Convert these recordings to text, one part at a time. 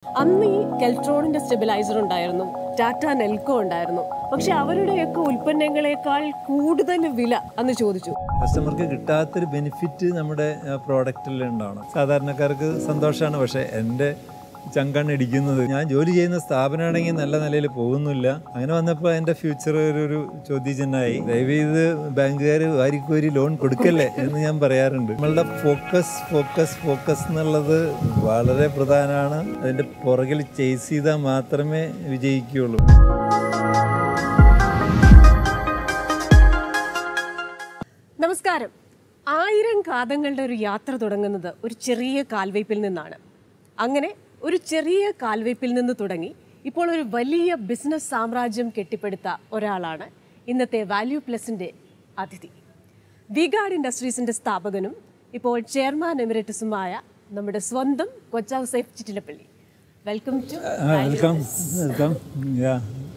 അന്ന് ഈ കെൽട്രോണിന്റെ സ്റ്റെബിലൈസർ ഉണ്ടായിരുന്നു ടാറ്റ നെൽക്കോ ഉണ്ടായിരുന്നു പക്ഷെ അവരുടെയൊക്കെ ഉൽപ്പന്നങ്ങളെക്കാൾ കൂടുതൽ വില അന്ന് ചോദിച്ചു കസ്റ്റമർക്ക് കിട്ടാത്തൊരു ബെനിഫിറ്റ് നമ്മുടെ പ്രോഡക്റ്റിൽ ഉണ്ടാവണം സാധാരണക്കാർക്ക് സന്തോഷമാണ് പക്ഷേ എൻ്റെ ചങ്കാണ് ഇടിക്കുന്നത് ഞാൻ ജോലി ചെയ്യുന്ന സ്ഥാപനമാണെങ്കിൽ നല്ല നിലയിൽ പോകുന്നില്ല അങ്ങനെ വന്നപ്പോൾ എൻ്റെ ഫ്യൂച്ചർ ഒരു ഒരു ചോദ്യചിഹ്നമായി ദയവേത് ബാങ്കുകാർ വാരിക്കോരി ലോൺ കൊടുക്കല്ലേ എന്ന് ഞാൻ പറയാറുണ്ട് നമ്മളുടെ ഫോക്കസ് ഫോക്കസ് ഫോക്കസ് എന്നുള്ളത് വളരെ പ്രധാനമാണ് അതിൻ്റെ പുറകിൽ ചേസ് ചെയ്താൽ മാത്രമേ വിജയിക്കുകയുള്ളൂ നമസ്കാരം ആയിരം കാതങ്ങളുടെ ഒരു യാത്ര തുടങ്ങുന്നത് ഒരു ചെറിയ കാൽവയ്പിൽ നിന്നാണ് അങ്ങനെ ഒരു ചെറിയ കാൽവയ്പിൽ നിന്ന് തുടങ്ങി ഇപ്പോൾ ഒരു വലിയ ബിസിനസ് സാമ്രാജ്യം കെട്ടിപ്പടുത്ത ഒരാളാണ് ഇന്നത്തെ വാല്യൂ പ്ലസിൻ്റെ അതിഥി വിഗാർഡ് ഇൻഡസ്ട്രീസിൻ്റെ സ്ഥാപകനും ഇപ്പോൾ ചെയർമാൻ എമിറേറ്റസുമായ നമ്മുടെ സ്വന്തം Kochouseph Chittilappilly welcome to welcome welcome yeah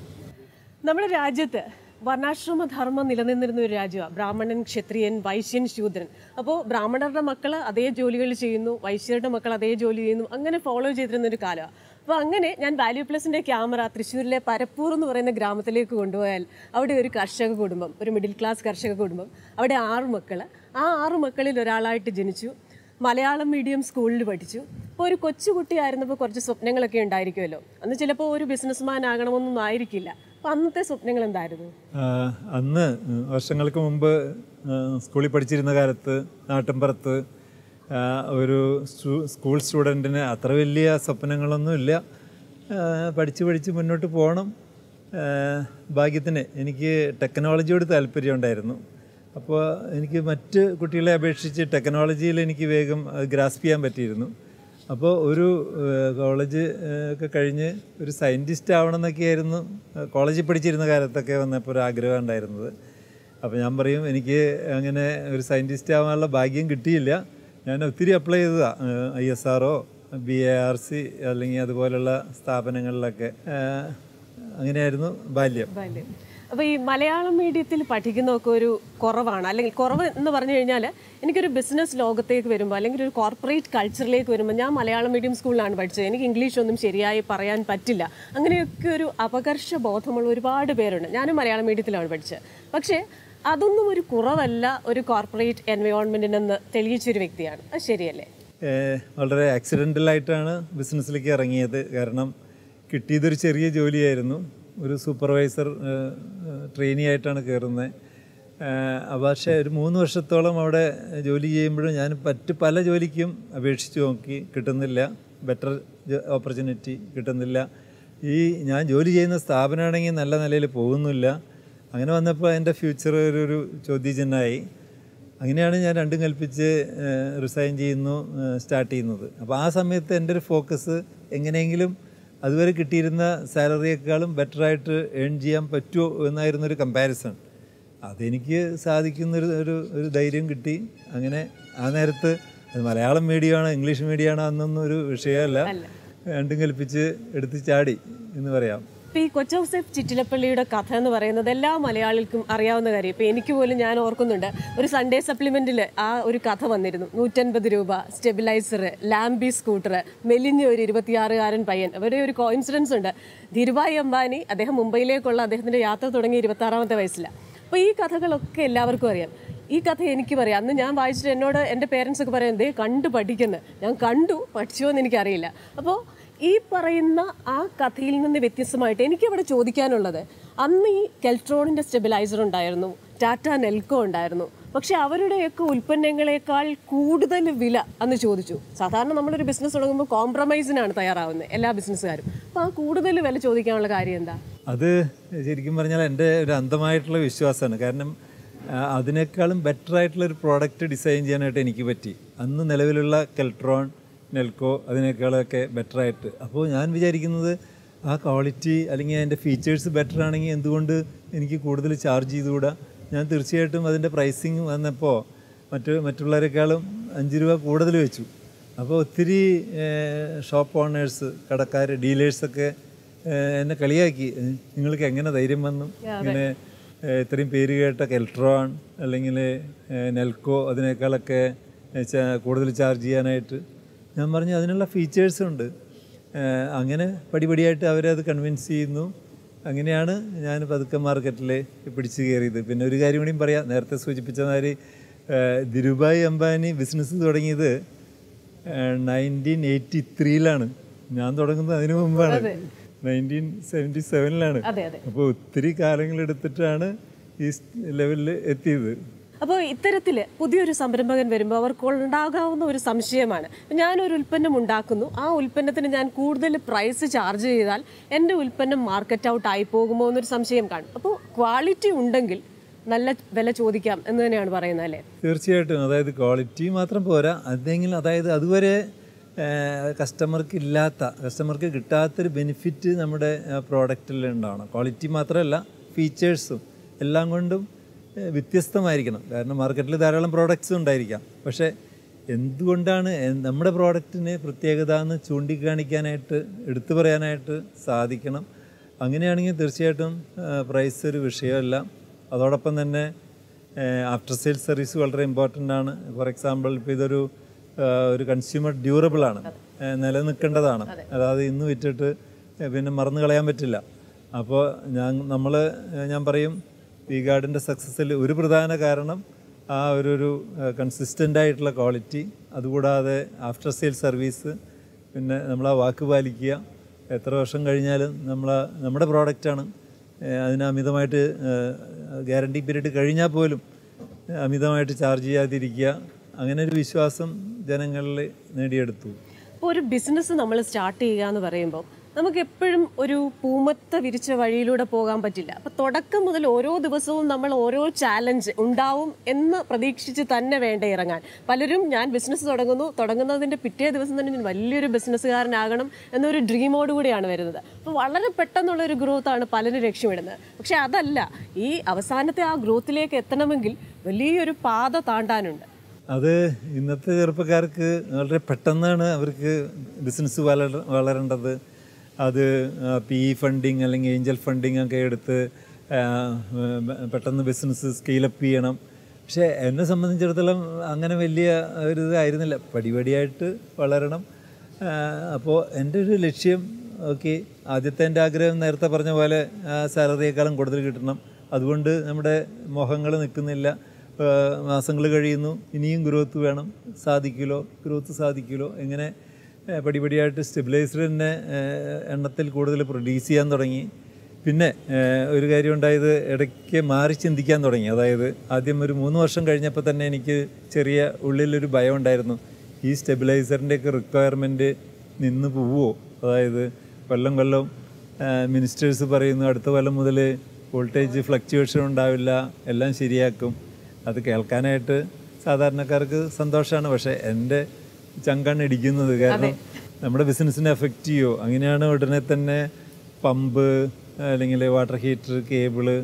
നമ്മുടെ രാജ്യത്ത് വർണ്ണാശ്രമ ധർമ്മം നിലനിന്നിരുന്ന ഒരു രാജ്യമാണ് ബ്രാഹ്മണൻ ക്ഷത്രിയൻ വൈശ്യൻ ശൂദ്രൻ അപ്പോൾ ബ്രാഹ്മണരുടെ മക്കൾ അതേ ജോലികൾ ചെയ്യുന്നു വൈശ്യരുടെ മക്കൾ അതേ ജോലി ചെയ്യുന്നു അങ്ങനെ ഫോളോ ചെയ്തിരുന്ന ഒരു കാലമാണ് അപ്പോൾ അങ്ങനെ ഞാൻ വാല്യൂ പ്ലസിൻ്റെ ക്യാമറ തൃശ്ശൂരിലെ പരപ്പൂർ എന്ന് പറയുന്ന ഗ്രാമത്തിലേക്ക് കൊണ്ടുപോയാൽ അവിടെ ഒരു കർഷക കുടുംബം ഒരു മിഡിൽ ക്ലാസ് കർഷക കുടുംബം അവിടെ ആറ് മക്കൾ ആ ആറ് മക്കളിൽ ഒരാളായിട്ട് ജനിച്ചു മലയാളം മീഡിയം സ്കൂളിൽ പഠിച്ചു അപ്പോൾ ഒരു കൊച്ചുകുട്ടിയായിരുന്നപ്പോൾ കുറച്ച് സ്വപ്നങ്ങളൊക്കെ ഉണ്ടായിരിക്കുമല്ലോ അന്ന് ചിലപ്പോൾ ഒരു ബിസിനസ്മാൻ ആകണമെന്നൊന്നും ആയിരിക്കില്ല അപ്പോൾ അന്നത്തെ സ്വപ്നങ്ങൾ എന്തായിരുന്നു ആ, അന്ന് വർഷങ്ങൾക്ക് മുമ്പ് ആ, സ്കൂളിൽ പഠിച്ചിരുന്ന കാലത്ത് നാട്ടിൻപുറത്ത് ആ, ഒരു സ്റ്റു- സ്കൂൾ സ്റ്റുഡൻറ്റിന് അത്ര വലിയ സ്വപ്നങ്ങളൊന്നുമില്ല ആ, പഠിച്ച് പഠിച്ച് മുന്നോട്ട് പോകണം ആ, ഭാഗ്യത്തിന് എനിക്ക് ടെക്നോളജിയോട് താല്പര്യം ഉണ്ടായിരുന്നു അപ്പോൾ എനിക്ക് മറ്റ് കുട്ടികളെ അപേക്ഷിച്ച് ടെക്നോളജിയിൽ എനിക്ക് വേഗം ഗ്രാസ്പ് ചെയ്യാൻ പറ്റിയിരുന്നു അപ്പോൾ ഒരു ഏഹ്, കോളേജ് ഏഹ്, ഒക്കെ കഴിഞ്ഞ് ഒരു സയൻറ്റിസ്റ്റ് ആവണം എന്നൊക്കെയായിരുന്നു ഏഹ്, കോളേജിൽ പഠിച്ചിരുന്ന കാലത്തൊക്കെ വന്നപ്പോൾ ഒരു ആഗ്രഹം ഉണ്ടായിരുന്നത് അപ്പോൾ ഞാൻ പറയും എനിക്ക് അങ്ങനെ ഒരു സയൻറ്റിസ്റ്റ് ആവാനുള്ള ഭാഗ്യം കിട്ടിയില്ല ഞാൻ ഒത്തിരി അപ്ലൈ ചെയ്തതാണ് ഐ എസ് ആറോ ബി എ ആർ സി അല്ലെങ്കിൽ അതുപോലുള്ള സ്ഥാപനങ്ങളിലൊക്കെ ഏഹ്, അങ്ങനെയായിരുന്നു ബാല്യം ബാല്യം അപ്പോൾ ഈ മലയാളം മീഡിയത്തിൽ പഠിക്കുന്നതൊക്കെ ഒരു കുറവാണ് അല്ലെങ്കിൽ കുറവ് എന്ന് പറഞ്ഞു കഴിഞ്ഞാൽ എനിക്കൊരു ബിസിനസ് ലോകത്തേക്ക് വരുമ്പോൾ അല്ലെങ്കിൽ ഒരു കോർപ്പറേറ്റ് കൾച്ചറിലേക്ക് വരുമ്പോൾ ഞാൻ മലയാളം മീഡിയം സ്കൂളിലാണ് പഠിച്ചത് എനിക്ക് ഇംഗ്ലീഷ് ഒന്നും ശരിയായി പറയാൻ പറ്റില്ല അങ്ങനെയൊക്കെ ഒരു അപകർഷ ബോധമുള്ള ഒരുപാട് പേരുണ്ട് ഞാനും മലയാളം മീഡിയത്തിലാണ് പഠിച്ചത് പക്ഷേ അതൊന്നും ഒരു കുറവല്ല ഒരു കോർപ്പറേറ്റ് എൻവയോൺമെൻറ്റിനെന്ന് തെളിയിച്ചൊരു വ്യക്തിയാണ് അത് ശരിയല്ലേ ഏഹ് വളരെ ആക്സിഡൻ്റലായിട്ടാണ് ബിസിനസ്സിലേക്ക് ഇറങ്ങിയത് കാരണം കിട്ടിയതൊരു ചെറിയ ജോലിയായിരുന്നു ഒരു സൂപ്പർവൈസർ ട്രെയിനി ആയിട്ടാണ് കയറുന്നത് പക്ഷേ ഒരു മൂന്ന് വർഷത്തോളം അവിടെ ജോലി ചെയ്യുമ്പോഴും ഞാൻ മറ്റ് പല ജോലിക്കും അപേക്ഷിച്ച് നോക്കി കിട്ടുന്നില്ല ബെറ്റർ ഓപ്പർച്യൂണിറ്റി കിട്ടുന്നില്ല ഈ ഞാൻ ജോലി ചെയ്യുന്ന സ്ഥാപനമാണെങ്കിൽ നല്ല നിലയിൽ പോകുന്നില്ല അങ്ങനെ വന്നപ്പോൾ എൻ്റെ ഫ്യൂച്ചർ ഒരു ഒരു ചോദ്യചിഹ്നമായി അങ്ങനെയാണ് ഞാൻ രണ്ടും കൽപ്പിച്ച് റിസൈൻ ചെയ്യുന്നു സ്റ്റാർട്ട് ചെയ്യുന്നത് അപ്പോൾ ആ സമയത്ത് എൻ്റെ ഒരു ഫോക്കസ് എങ്ങനെയെങ്കിലും അതുവരെ കിട്ടിയിരുന്ന സാലറിയേക്കാളും ബെറ്ററായിട്ട് ഏൺ ചെയ്യാൻ പറ്റുമോ എന്നായിരുന്നു ഒരു കമ്പാരിസൺ അതെനിക്ക് സാധിക്കുന്നൊരു ഒരു ഒരു ധൈര്യം കിട്ടി അങ്ങനെ ആ നേരത്ത് അത് മലയാളം മീഡിയമാണോ ഇംഗ്ലീഷ് മീഡിയമാണോ അന്നൊന്നും ഒരു വിഷയമല്ല രണ്ടും കൽപ്പിച്ച് എടുത്ത് ചാടി എന്ന് പറയാം ഇപ്പൊ ഈ കൊച്ചൗസേഫ് ചിറ്റിലപ്പള്ളിയുടെ കഥ എന്ന് പറയുന്നത് എല്ലാ മലയാളികൾക്കും അറിയാവുന്ന കാര്യം ഇപ്പൊ എനിക്ക് പോലും ഞാൻ ഓർക്കുന്നുണ്ട് ഒരു സൺഡേ സപ്ലിമെന്റിൽ ആ ഒരു കഥ വന്നിരുന്നു നൂറ്റൻപത് രൂപ സ്റ്റെബിലൈസർ ലാംബി സ്കൂട്ടർ മെലിഞ്ഞ ഒരു ഇരുപത്തിയാറുകാരൻ പയ്യൻ അവരുടെ ഒരു കോയിൻസിഡൻസ് ഉണ്ട് ധീരുഭായ് അംബാനി അദ്ദേഹം മുംബൈയിലേക്കുള്ള അദ്ദേഹത്തിന്റെ യാത്ര തുടങ്ങി ഇരുപത്താറാമത്തെ വയസ്സിലാണ് അപ്പോൾ ഈ കഥകളൊക്കെ എല്ലാവർക്കും അറിയാം ഈ കഥ എനിക്ക് പറയാം അന്ന് ഞാൻ വായിച്ചിട്ട് എന്നോട് എൻ്റെ പേരൻസ് ഒക്കെ പറയാം ദേ കണ്ടു പഠിക്കുന്നത് ഞാൻ കണ്ടു പഠിച്ചോ എന്ന് എനിക്കറിയില്ല അപ്പോൾ ഈ പറയുന്ന ആ കഥയിൽ നിന്ന് വ്യത്യസ്തമായിട്ട് എനിക്ക് അവിടെ ചോദിക്കാനുള്ളത് അന്ന് ഈ കെൽട്രോണിൻ്റെ സ്റ്റെബിലൈസർ ഉണ്ടായിരുന്നു ടാറ്റ നെൽക്കോ ഉണ്ടായിരുന്നു പക്ഷെ അവരുടെയൊക്കെ ഉൽപ്പന്നങ്ങളെക്കാൾ കൂടുതൽ വില അന്ന് ചോദിച്ചു സാധാരണ നമ്മളൊരു ബിസിനസ് തുടങ്ങുമ്പോൾ കോംപ്രമൈസിനാണ് തയ്യാറാവുന്നത് എല്ലാ ബിസിനസ്സുകാരും അപ്പോൾ ആ കൂടുതൽ വില ചോദിക്കാനുള്ള കാര്യം എന്താ അത് ശരിക്കും പറഞ്ഞാൽ എൻ്റെ ഒരു അന്ധമായിട്ടുള്ള വിശ്വാസമാണ് കാരണം ആ, അതിനേക്കാളും ബെറ്റർ ആയിട്ടുള്ള ഒരു പ്രോഡക്റ്റ് ഡിസൈൻ ചെയ്യാനായിട്ട് എനിക്ക് പറ്റി അന്ന് നിലവിലുള്ള കെൽട്രോൺ നെൽക്കോ അതിനേക്കാളൊക്കെ ബെറ്റർ ആയിട്ട് അപ്പോൾ ഞാൻ വിചാരിക്കുന്നത് ആ ക്വാളിറ്റി അല്ലെങ്കിൽ അതിൻ്റെ ഫീച്ചേഴ്സ് ബെറ്റർ ആണെങ്കിൽ എന്തുകൊണ്ട് എനിക്ക് കൂടുതൽ ചാർജ് ചെയ്തുകൂടാ ഞാൻ തീർച്ചയായിട്ടും അതിൻ്റെ പ്രൈസിങ് വന്നപ്പോൾ മറ്റ് മറ്റുള്ളവരെക്കാളും അഞ്ച് രൂപ കൂടുതൽ വെച്ചു അപ്പോൾ ഒത്തിരി ഷോപ്പ് ഓണേഴ്സ് കടക്കാർ ഡീലേഴ്സൊക്കെ എന്നെ കളിയാക്കി ഏഹ് നിങ്ങൾക്ക് എങ്ങനെ ധൈര്യം വന്നു ഇങ്ങനെ ഏഹ് ഇത്രയും പേര് കേട്ട കെൽട്രോൺ അല്ലെങ്കിൽ നെൽക്കോ അതിനേക്കാളൊക്കെ ഏഹ് ചാ- കൂടുതൽ ചാർജ് ചെയ്യാനായിട്ട് ഞാൻ പറഞ്ഞു അതിനുള്ള ഫീച്ചേഴ്സും ഉണ്ട് ഏഹ് അങ്ങനെ പടിപടിയായിട്ട് അവരെ അത് കൺവിൻസ് ചെയ്യുന്നു അങ്ങനെയാണ് ഞാൻ പതുക്കെ മാർക്കറ്റിൽ പിടിച്ചു കയറിയത് പിന്നെ ഒരു കാര്യം കൂടിയും പറയാം നേരത്തെ സൂചിപ്പിച്ച മാതിരി ഏഹ് ധിരുഭായ് അംബാനി ബിസിനസ് തുടങ്ങിയത് നയൻറ്റീൻ എയ്റ്റി ത്രീയിലാണ് ഞാൻ തുടങ്ങുന്നത് അതിനു മുമ്പാണ് നയൻറ്റീൻ സെവൻറ്റി സെവനിലാണ് അതെ അതെ അപ്പോൾ ഒത്തിരി കാലങ്ങളെടുത്തിട്ടാണ് ഈ ലെവലിൽ എത്തിയത് അപ്പോൾ ഇത്തരത്തിൽ പുതിയൊരു സംരംഭകൻ വരുമ്പോൾ അവർക്ക് ഉണ്ടാകാവുന്ന ഒരു സംശയമാണ് ഞാനൊരു ഉൽപ്പന്നം ഉണ്ടാക്കുന്നു ആ ഉൽപ്പന്നത്തിന് ഞാൻ കൂടുതൽ പ്രൈസ് ചാർജ് ചെയ്താൽ എൻ്റെ ഉൽപ്പന്നം മാർക്കറ്റ് ഔട്ട് ആയി പോകുമോ എന്നൊരു സംശയം കാണും അപ്പോൾ ക്വാളിറ്റി ഉണ്ടെങ്കിൽ നല്ല വില ചോദിക്കാം എന്ന് തന്നെയാണ് പറയുന്നത് അല്ലേ തീർച്ചയായിട്ടും അതായത് ക്വാളിറ്റി മാത്രം പോരാ അതെങ്കിലും അതായത് അതുവരെ കസ്റ്റമർക്ക് ഇല്ലാത്ത കസ്റ്റമർക്ക് കിട്ടാത്തൊരു ബെനിഫിറ്റ് നമ്മുടെ പ്രോഡക്റ്റിൽ ഉണ്ടാവണം ക്വാളിറ്റി മാത്രമല്ല ഫീച്ചേഴ്സും എല്ലാം കൊണ്ടും ഏഹ്, വ്യത്യസ്തമായിരിക്കണം കാരണം മാർക്കറ്റിൽ ധാരാളം പ്രോഡക്റ്റ്സ് ഉണ്ടായിരിക്കാം പക്ഷേ എന്തുകൊണ്ടാണ് എ- നമ്മുടെ പ്രോഡക്റ്റിന് പ്രത്യേകത എന്ന് ചൂണ്ടിക്കാണിക്കാനായിട്ട് എടുത്തു പറയാനായിട്ട് സാധിക്കണം അങ്ങനെയാണെങ്കിൽ തീർച്ചയായിട്ടും പ്രൈസ് ഒരു വിഷയമല്ല അതോടൊപ്പം തന്നെ ആഫ്റ്റർ സെയിൽ സർവീസ് വളരെ ഇമ്പോർട്ടൻ്റ് ആണ് ഫോർ എക്സാമ്പിൾ ഇപ്പോൾ ഇതൊരു ആ, ഒരു കൺസ്യൂമർ ഡ്യൂറബിൾ ആണ് ഏ, നിലനിൽക്കേണ്ടതാണ് അതായത് ഇന്ന് വിറ്റിട്ട് ഏ, പിന്നെ മറന്നു കളയാൻ പറ്റില്ല അപ്പോൾ ഞാൻ നമ്മൾ ഞാൻ പറയും വി ഗാർഡിൻ്റെ സക്സസ്സിൽ ഒരു പ്രധാന കാരണം ആ ഒരു ഒരു കൺസിസ്റ്റൻ്റ് ആയിട്ടുള്ള ക്വാളിറ്റി അതുകൂടാതെ ആഫ്റ്റർ സെയിൽ സർവീസ് പിന്നെ നമ്മൾ ആ വാക്ക് പാലിക്കുക എത്ര വർഷം കഴിഞ്ഞാലും നമ്മൾ നമ്മുടെ പ്രോഡക്റ്റാണ് അതിന് അമിതമായിട്ട് ഗ്യാരണ്ടി പീരീഡ് കഴിഞ്ഞാൽ പോലും അമിതമായിട്ട് ചാർജ് ചെയ്യാതിരിക്കുക അങ്ങനെ ഒരു വിശ്വാസം ജനങ്ങളിൽ നേടിയെടുത്തു അപ്പോൾ ഒരു ബിസിനസ് നമ്മൾ സ്റ്റാർട്ട് ചെയ്യുക എന്ന് പറയുമ്പോൾ നമുക്ക് എപ്പോഴും ഒരു പൂമത്ത വിരിച്ച വഴിയിലൂടെ പോകാൻ പറ്റില്ല അപ്പോൾ തുടക്കം മുതൽ ഓരോ ദിവസവും നമ്മൾ ഓരോ ചാലഞ്ച് ഉണ്ടാവും എന്ന് പ്രതീക്ഷിച്ച് തന്നെ വേണ്ട ഇറങ്ങാൻ പലരും ഞാൻ ബിസിനസ് തുടങ്ങുന്നു തുടങ്ങുന്നതിൻ്റെ പിറ്റേ ദിവസം തന്നെ ഞാൻ വലിയൊരു ബിസിനസ്സുകാരനാകണം എന്നൊരു ഡ്രീമോട് കൂടിയാണ് വരുന്നത് അപ്പോൾ വളരെ പെട്ടെന്നുള്ള ഒരു ഗ്രോത്താണ് പലരും ലക്ഷ്യമിടുന്നത് പക്ഷേ അതല്ല ഈ അവസാനത്തെ ആ ഗ്രോത്തിലേക്ക് എത്തണമെങ്കിൽ വലിയൊരു പാത താണ്ടാനുണ്ട് അത് ഇന്നത്തെ ചെറുപ്പക്കാർക്ക് വളരെ പെട്ടെന്നാണ് അവർക്ക് ബിസിനസ് വളര വളരേണ്ടത് അത് പി ഇ ഫണ്ടിങ് അല്ലെങ്കിൽ ഏഞ്ചൽ ഫണ്ടിങ് ഒക്കെ എടുത്ത് ആ, പെട്ടെന്ന് ബിസിനസ് സ്കെയിലപ്പ് ചെയ്യണം പക്ഷേ എന്നെ സംബന്ധിച്ചിടത്തോളം അങ്ങനെ വലിയ ഒരു ഇതായിരുന്നില്ല പടിപടിയായിട്ട് വളരണം അപ്പോൾ എൻ്റെ ഒരു ലക്ഷ്യം ഓക്കെ ആദ്യത്തെ എൻ്റെ ആഗ്രഹം നേരത്തെ പറഞ്ഞ പോലെ സാലറിയേക്കാളും കൂടുതൽ കിട്ടണം അതുകൊണ്ട് നമ്മുടെ മോഹങ്ങൾ നിൽക്കുന്നില്ല മാസങ്ങൾ കഴിയുന്നു ഇനിയും ഗ്രോത്ത് വേണം സാധിക്കുമല്ലോ ഗ്രോത്ത് സാധിക്കുമല്ലോ എങ്ങനെ ഏഹ്, പടിപടിയായിട്ട് സ്റ്റെബിലൈസർ തന്നെ ഏഹ്, എണ്ണത്തിൽ കൂടുതൽ പ്രൊഡ്യൂസ് ചെയ്യാൻ തുടങ്ങി പിന്നെ ഏഹ്, ഒരു കാര്യം ഉണ്ടായത് ഇടയ്ക്ക് മാറി ചിന്തിക്കാൻ തുടങ്ങി അതായത് ആദ്യം ഒരു മൂന്ന് വർഷം കഴിഞ്ഞപ്പോൾ തന്നെ എനിക്ക് ചെറിയ ഉള്ളിലൊരു ഭയം ഉണ്ടായിരുന്നു ഈ സ്റ്റെബിലൈസറിൻ്റെയൊക്കെ റിക്വയർമെൻറ്റ് നിന്ന് പോവുമോ അതായത് കൊല്ലം കൊല്ലം മിനിസ്റ്റേഴ്സ് പറയുന്നു അടുത്ത കൊല്ലം മുതൽ വോൾട്ടേജ് ഫ്ലക്ച്വേഷൻ ഉണ്ടാവില്ല എല്ലാം ശരിയാക്കും അത് കേൾക്കാനായിട്ട് സാധാരണക്കാർക്ക് സന്തോഷമാണ് പക്ഷേ എൻ്റെ ചങ്കാണ് ഇടിക്കുന്നത് കാരണം നമ്മുടെ ബിസിനസ്സിനെ എഫക്റ്റ് ചെയ്യുമോ അങ്ങനെയാണ് ഉടനെ തന്നെ പമ്പ് അല്ലെങ്കിൽ വാട്ടർ ഹീറ്റർ കേബിള്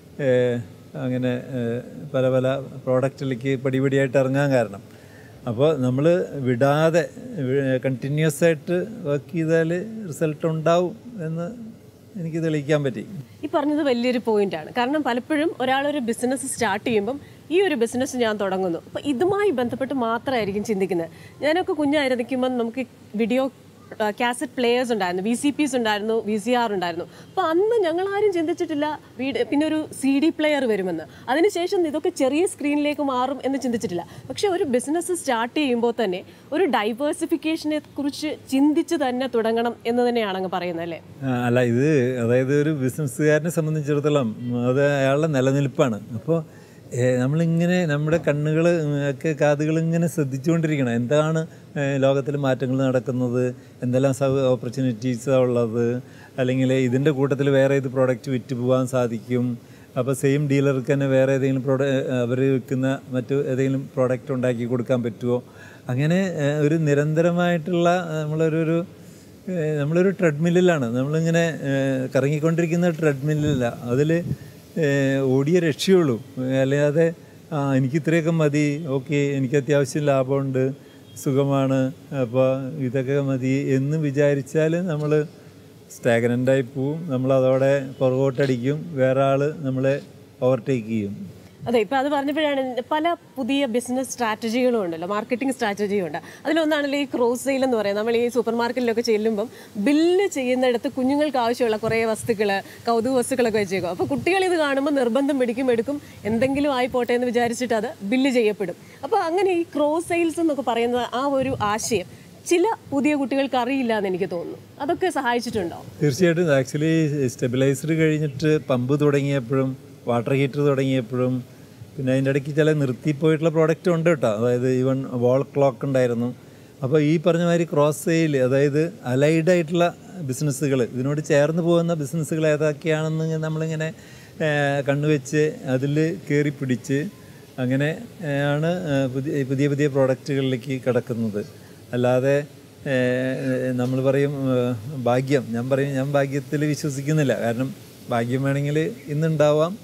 അങ്ങനെ ഏഹ്, പല പല പ്രോഡക്റ്റിലേക്ക് പടിപടിയായിട്ട് ഇറങ്ങാൻ കാരണം അപ്പോൾ നമ്മൾ വിടാതെ കണ്ടിന്യൂസ് ആയിട്ട് വർക്ക് ചെയ്താൽ റിസൾട്ട് ഉണ്ടാവും എന്ന് എനിക്ക് തെളിയിക്കാൻ പറ്റി ഈ പറഞ്ഞത് വലിയൊരു പോയിന്റ് ആണ് കാരണം പലപ്പോഴും ഒരാളൊരു ബിസിനസ് സ്റ്റാർട്ട് ചെയ്യുമ്പം ഈ ഒരു ബിസിനസ് ഞാൻ തുടങ്ങുന്നു അപ്പോൾ ഇതുമായി ബന്ധപ്പെട്ട് മാത്രമായിരിക്കും ചിന്തിക്കുന്നത് ഞാനൊക്കെ കുഞ്ഞായിരിക്കുമ്പം നമുക്ക് വീഡിയോ കാസറ്റ് പ്ലേയേഴ്സ് ഉണ്ടായിരുന്നു വി സി പിസ് ഉണ്ടായിരുന്നു വി സി ആർ ഉണ്ടായിരുന്നു അപ്പോൾ അന്ന് ഞങ്ങൾ ആരും ചിന്തിച്ചിട്ടില്ല വീട് പിന്നെ ഒരു സി ഡി പ്ലെയർ വരുമെന്ന് അതിനുശേഷം ഇതൊക്കെ ചെറിയ സ്ക്രീനിലേക്ക് മാറും എന്ന് ചിന്തിച്ചിട്ടില്ല പക്ഷേ ഒരു ബിസിനസ് സ്റ്റാർട്ട് ചെയ്യുമ്പോൾ തന്നെ ഒരു ഡൈവേഴ്സിഫിക്കേഷനെ കുറിച്ച് ചിന്തിച്ച് തന്നെ തുടങ്ങണം എന്ന് തന്നെയാണ് അങ്ങ് പറയുന്നത് അല്ലേ ആ, അല്ല ഇത് അതായത് ഒരു ബിസിനസ്സുകാരനെ സംബന്ധിച്ചിടത്തോളം അത് അയാളുടെ നിലനിൽപ്പാണ് അപ്പോൾ നമ്മളിങ്ങനെ നമ്മുടെ കണ്ണുകൾ ഒക്കെ കാതുകൾ ഇങ്ങനെ ശ്രദ്ധിച്ചുകൊണ്ടിരിക്കണം എന്താണ് ലോകത്തിൽ മാറ്റങ്ങൾ നടക്കുന്നത് എന്തെല്ലാം സ ഓപ്പർച്യൂണിറ്റീസാണ് ഉള്ളത് അല്ലെങ്കിൽ ഇതിൻ്റെ കൂട്ടത്തിൽ വേറെ ഏത് പ്രോഡക്റ്റ് വിറ്റ് പോകാൻ സാധിക്കും അപ്പോൾ സെയിം ഡീലർക്ക് തന്നെ വേറെ ഏതെങ്കിലും പ്രോഡ അവർ വിൽക്കുന്ന മറ്റു ഏതെങ്കിലും പ്രോഡക്റ്റ് ഉണ്ടാക്കി കൊടുക്കാൻ പറ്റുമോ അങ്ങനെ ഏഹ്, ഒരു നിരന്തരമായിട്ടുള്ള ഏഹ്, നമ്മളൊരു ഒരു ഏഹ് നമ്മളൊരു ട്രെഡ്മില്ലിലാണ് നമ്മളിങ്ങനെ ഏഹ് കറങ്ങിക്കൊണ്ടിരിക്കുന്ന ട്രെഡ്മില്ലില്ല അതിൽ ഓടിയ രക്ഷയുള്ളൂ അല്ലാതെ ആ എനിക്ക് ഇത്രയൊക്കെ മതി ഓക്കെ എനിക്ക് അത്യാവശ്യം ലാഭമുണ്ട് സുഖമാണ് അപ്പോൾ ഇതൊക്കെ മതി എന്ന് വിചാരിച്ചാൽ നമ്മൾ സ്റ്റാഗ്നൻ്റായി പോവും നമ്മൾ അതോടെ പുറകോട്ടടിക്കും വേറെ ആൾ നമ്മളെ ഓവർടേക്ക് ചെയ്യും അതെ ഇപ്പം അത് പറഞ്ഞപ്പോഴാണ് പല പുതിയ ബിസിനസ് സ്ട്രാറ്റജികളും ഉണ്ടല്ലോ മാർക്കറ്റിംഗ് സ്ട്രാറ്റജിയും ഉണ്ട് അതിലൊന്നാണല്ലോ ഈ ക്രോസ് സെയിൽ എന്ന് പറയുന്നത് നമ്മൾ ഈ സൂപ്പർ മാർക്കറ്റിലൊക്കെ ചെല്ലുമ്പം ബില്ല് ചെയ്യുന്നിടത്ത് കുഞ്ഞുങ്ങൾക്ക് ആവശ്യമുള്ള കുറേ വസ്തുക്കൾ കൗതുക വസ്തുക്കളൊക്കെ വെച്ചേക്കും അപ്പോൾ കുട്ടികൾ ഇത് കാണുമ്പോൾ നിർബന്ധം പിടിക്കും എടുക്കും എന്തെങ്കിലും ആയി പോട്ടെ എന്ന് വിചാരിച്ചിട്ട് അത് ബില്ല് ചെയ്യപ്പെടും അപ്പോൾ അങ്ങനെ ഈ ക്രോസ് സെയിൽസ് എന്നൊക്കെ പറയുന്നത് ആ ഒരു ആശയം ചില പുതിയ കുട്ടികൾക്ക് അറിയില്ല എന്ന് എനിക്ക് തോന്നുന്നു അതൊക്കെ സഹായിച്ചിട്ടുണ്ടോ തീർച്ചയായിട്ടും ആക്ച്വലി സ്റ്റെബിലൈസർ കഴിഞ്ഞിട്ട് പമ്പ് തുടങ്ങിയപ്പോഴും വാട്ടർ ഹീറ്റർ തുടങ്ങിയപ്പോഴും പിന്നെ അതിൻ്റെ ഇടയ്ക്ക് ചില നിർത്തിപ്പോയിട്ടുള്ള പ്രോഡക്റ്റ് ഉണ്ട് കേട്ടോ അതായത് ഈവൻ വാൾ ക്ലോക്ക് ഉണ്ടായിരുന്നു അപ്പോൾ ഈ പറഞ്ഞ മാതിരി ക്രോസ് സെയിൽ അതായത് അലൈഡ് ആയിട്ടുള്ള ബിസിനസ്സുകൾ ഇതിനോട് ചേർന്ന് പോകുന്ന ബിസിനസ്സുകൾ ഏതൊക്കെയാണെന്ന് നമ്മളിങ്ങനെ ആ, കണ്ണുവെച്ച് അതിൽ കയറി പിടിച്ച് അങ്ങനെ ആ, ആണ് ആ, പുതിയ പുതിയ പുതിയ പ്രോഡക്റ്റുകളിലേക്ക് കിടക്കുന്നത് അല്ലാതെ നമ്മൾ പറയും ഏഹ്, ഭാഗ്യം ഞാൻ പറയും ഞാൻ ഭാഗ്യത്തിൽ വിശ്വസിക്കുന്നില്ല കാരണം ഭാഗ്യം വേണമെങ്കിൽ ഇന്നുണ്ടാവാം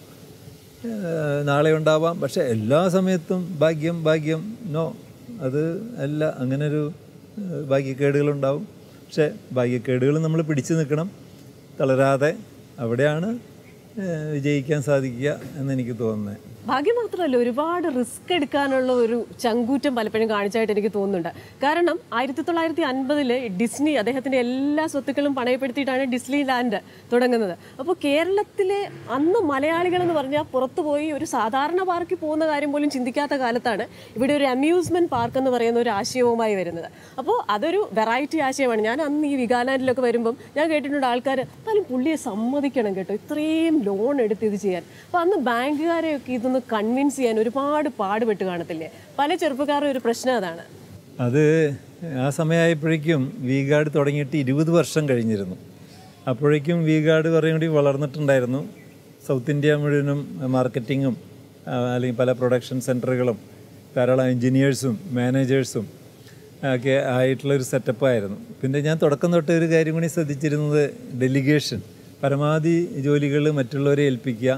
ഏഹ്, നാളെ ഉണ്ടാവാം പക്ഷെ എല്ലാ സമയത്തും ഭാഗ്യം ഭാഗ്യം നോ അത് അല്ല അങ്ങനൊരു ഏഹ്, ഭാഗ്യക്കേടുകളുണ്ടാവും പക്ഷെ ഭാഗ്യക്കേടുകൾ നമ്മൾ പിടിച്ചു നിൽക്കണം തളരാതെ അവിടെയാണ് ഏഹ്, വിജയിക്കാൻ സാധിക്കുക എന്നെനിക്ക് തോന്നുന്നത് ഭാഗ്യം മാത്രമല്ല ഒരുപാട് റിസ്ക് എടുക്കാനുള്ള ഒരു ചങ്കൂറ്റം പലപ്പോഴും കാണിച്ചായിട്ട് എനിക്ക് തോന്നുന്നുണ്ട് കാരണം ആയിരത്തി തൊള്ളായിരത്തി അൻപതില് ഡിസ്നി അദ്ദേഹത്തിന്റെ എല്ലാ സ്വത്തുക്കളും പണയപ്പെടുത്തിയിട്ടാണ് ഡിസ്നി ലാൻഡ് തുടങ്ങുന്നത് അപ്പോൾ കേരളത്തിലെ അന്ന് മലയാളികൾ എന്ന് പറഞ്ഞാൽ പുറത്തു പോയി ഒരു സാധാരണ പാർക്കിൽ പോകുന്ന കാര്യം പോലും ചിന്തിക്കാത്ത കാലത്താണ് ഇവിടെ ഒരു അമ്യൂസ്മെന്റ് പാർക്ക് എന്ന് പറയുന്ന ഒരു ആശയവുമായി വരുന്നത് അപ്പോൾ അതൊരു വെറൈറ്റി ആശയമാണ് ഞാൻ അന്ന് ഈ വികാലാൻഡിലൊക്കെ വരുമ്പം ഞാൻ കേട്ടിട്ടുണ്ട് ആൾക്കാർ എന്നാലും പുള്ളിയെ സമ്മതിക്കണം കേട്ടോ ഇത്രയും ലോൺ എടുത്ത് ഇത് ചെയ്യാൻ അപ്പോൾ അന്ന് ബാങ്കുകാരെയൊക്കെ ഇതൊന്ന് കൺവിൻസ് ചെയ്യാൻ ഒരുപാട് പാടുപെട്ട് കാണത്തില്ലേ പല ചെറുപ്പക്കാരുടെ ഒരു പ്രശ്നം അതാണ് അത് ആ സമയമായപ്പോഴേക്കും വി ഗാർഡ് തുടങ്ങിയിട്ട് ഇരുപത് വർഷം കഴിഞ്ഞിരുന്നു അപ്പോഴേക്കും വി ഗാർഡ് കുറേ കൂടി വളർന്നിട്ടുണ്ടായിരുന്നു സൗത്ത് ഇന്ത്യ മുഴുവനും മാർക്കറ്റിങ്ങും ആ, അല്ലെങ്കിൽ പല പ്രൊഡക്ഷൻ സെൻറ്ററുകളും ധാരാളം എൻജിനീയേഴ്സും മാനേജേഴ്സും ഒക്കെ ആയിട്ടുള്ള ഒരു സെറ്റപ്പായിരുന്നു പിന്നെ ഞാൻ തുടക്കം തൊട്ട് ഒരു കാര്യം കൂടി ശ്രദ്ധിച്ചിരുന്നത് ഡെലിഗേഷൻ പരമാവധി ജോലികൾ മറ്റുള്ളവരെ ഏൽപ്പിക്കുക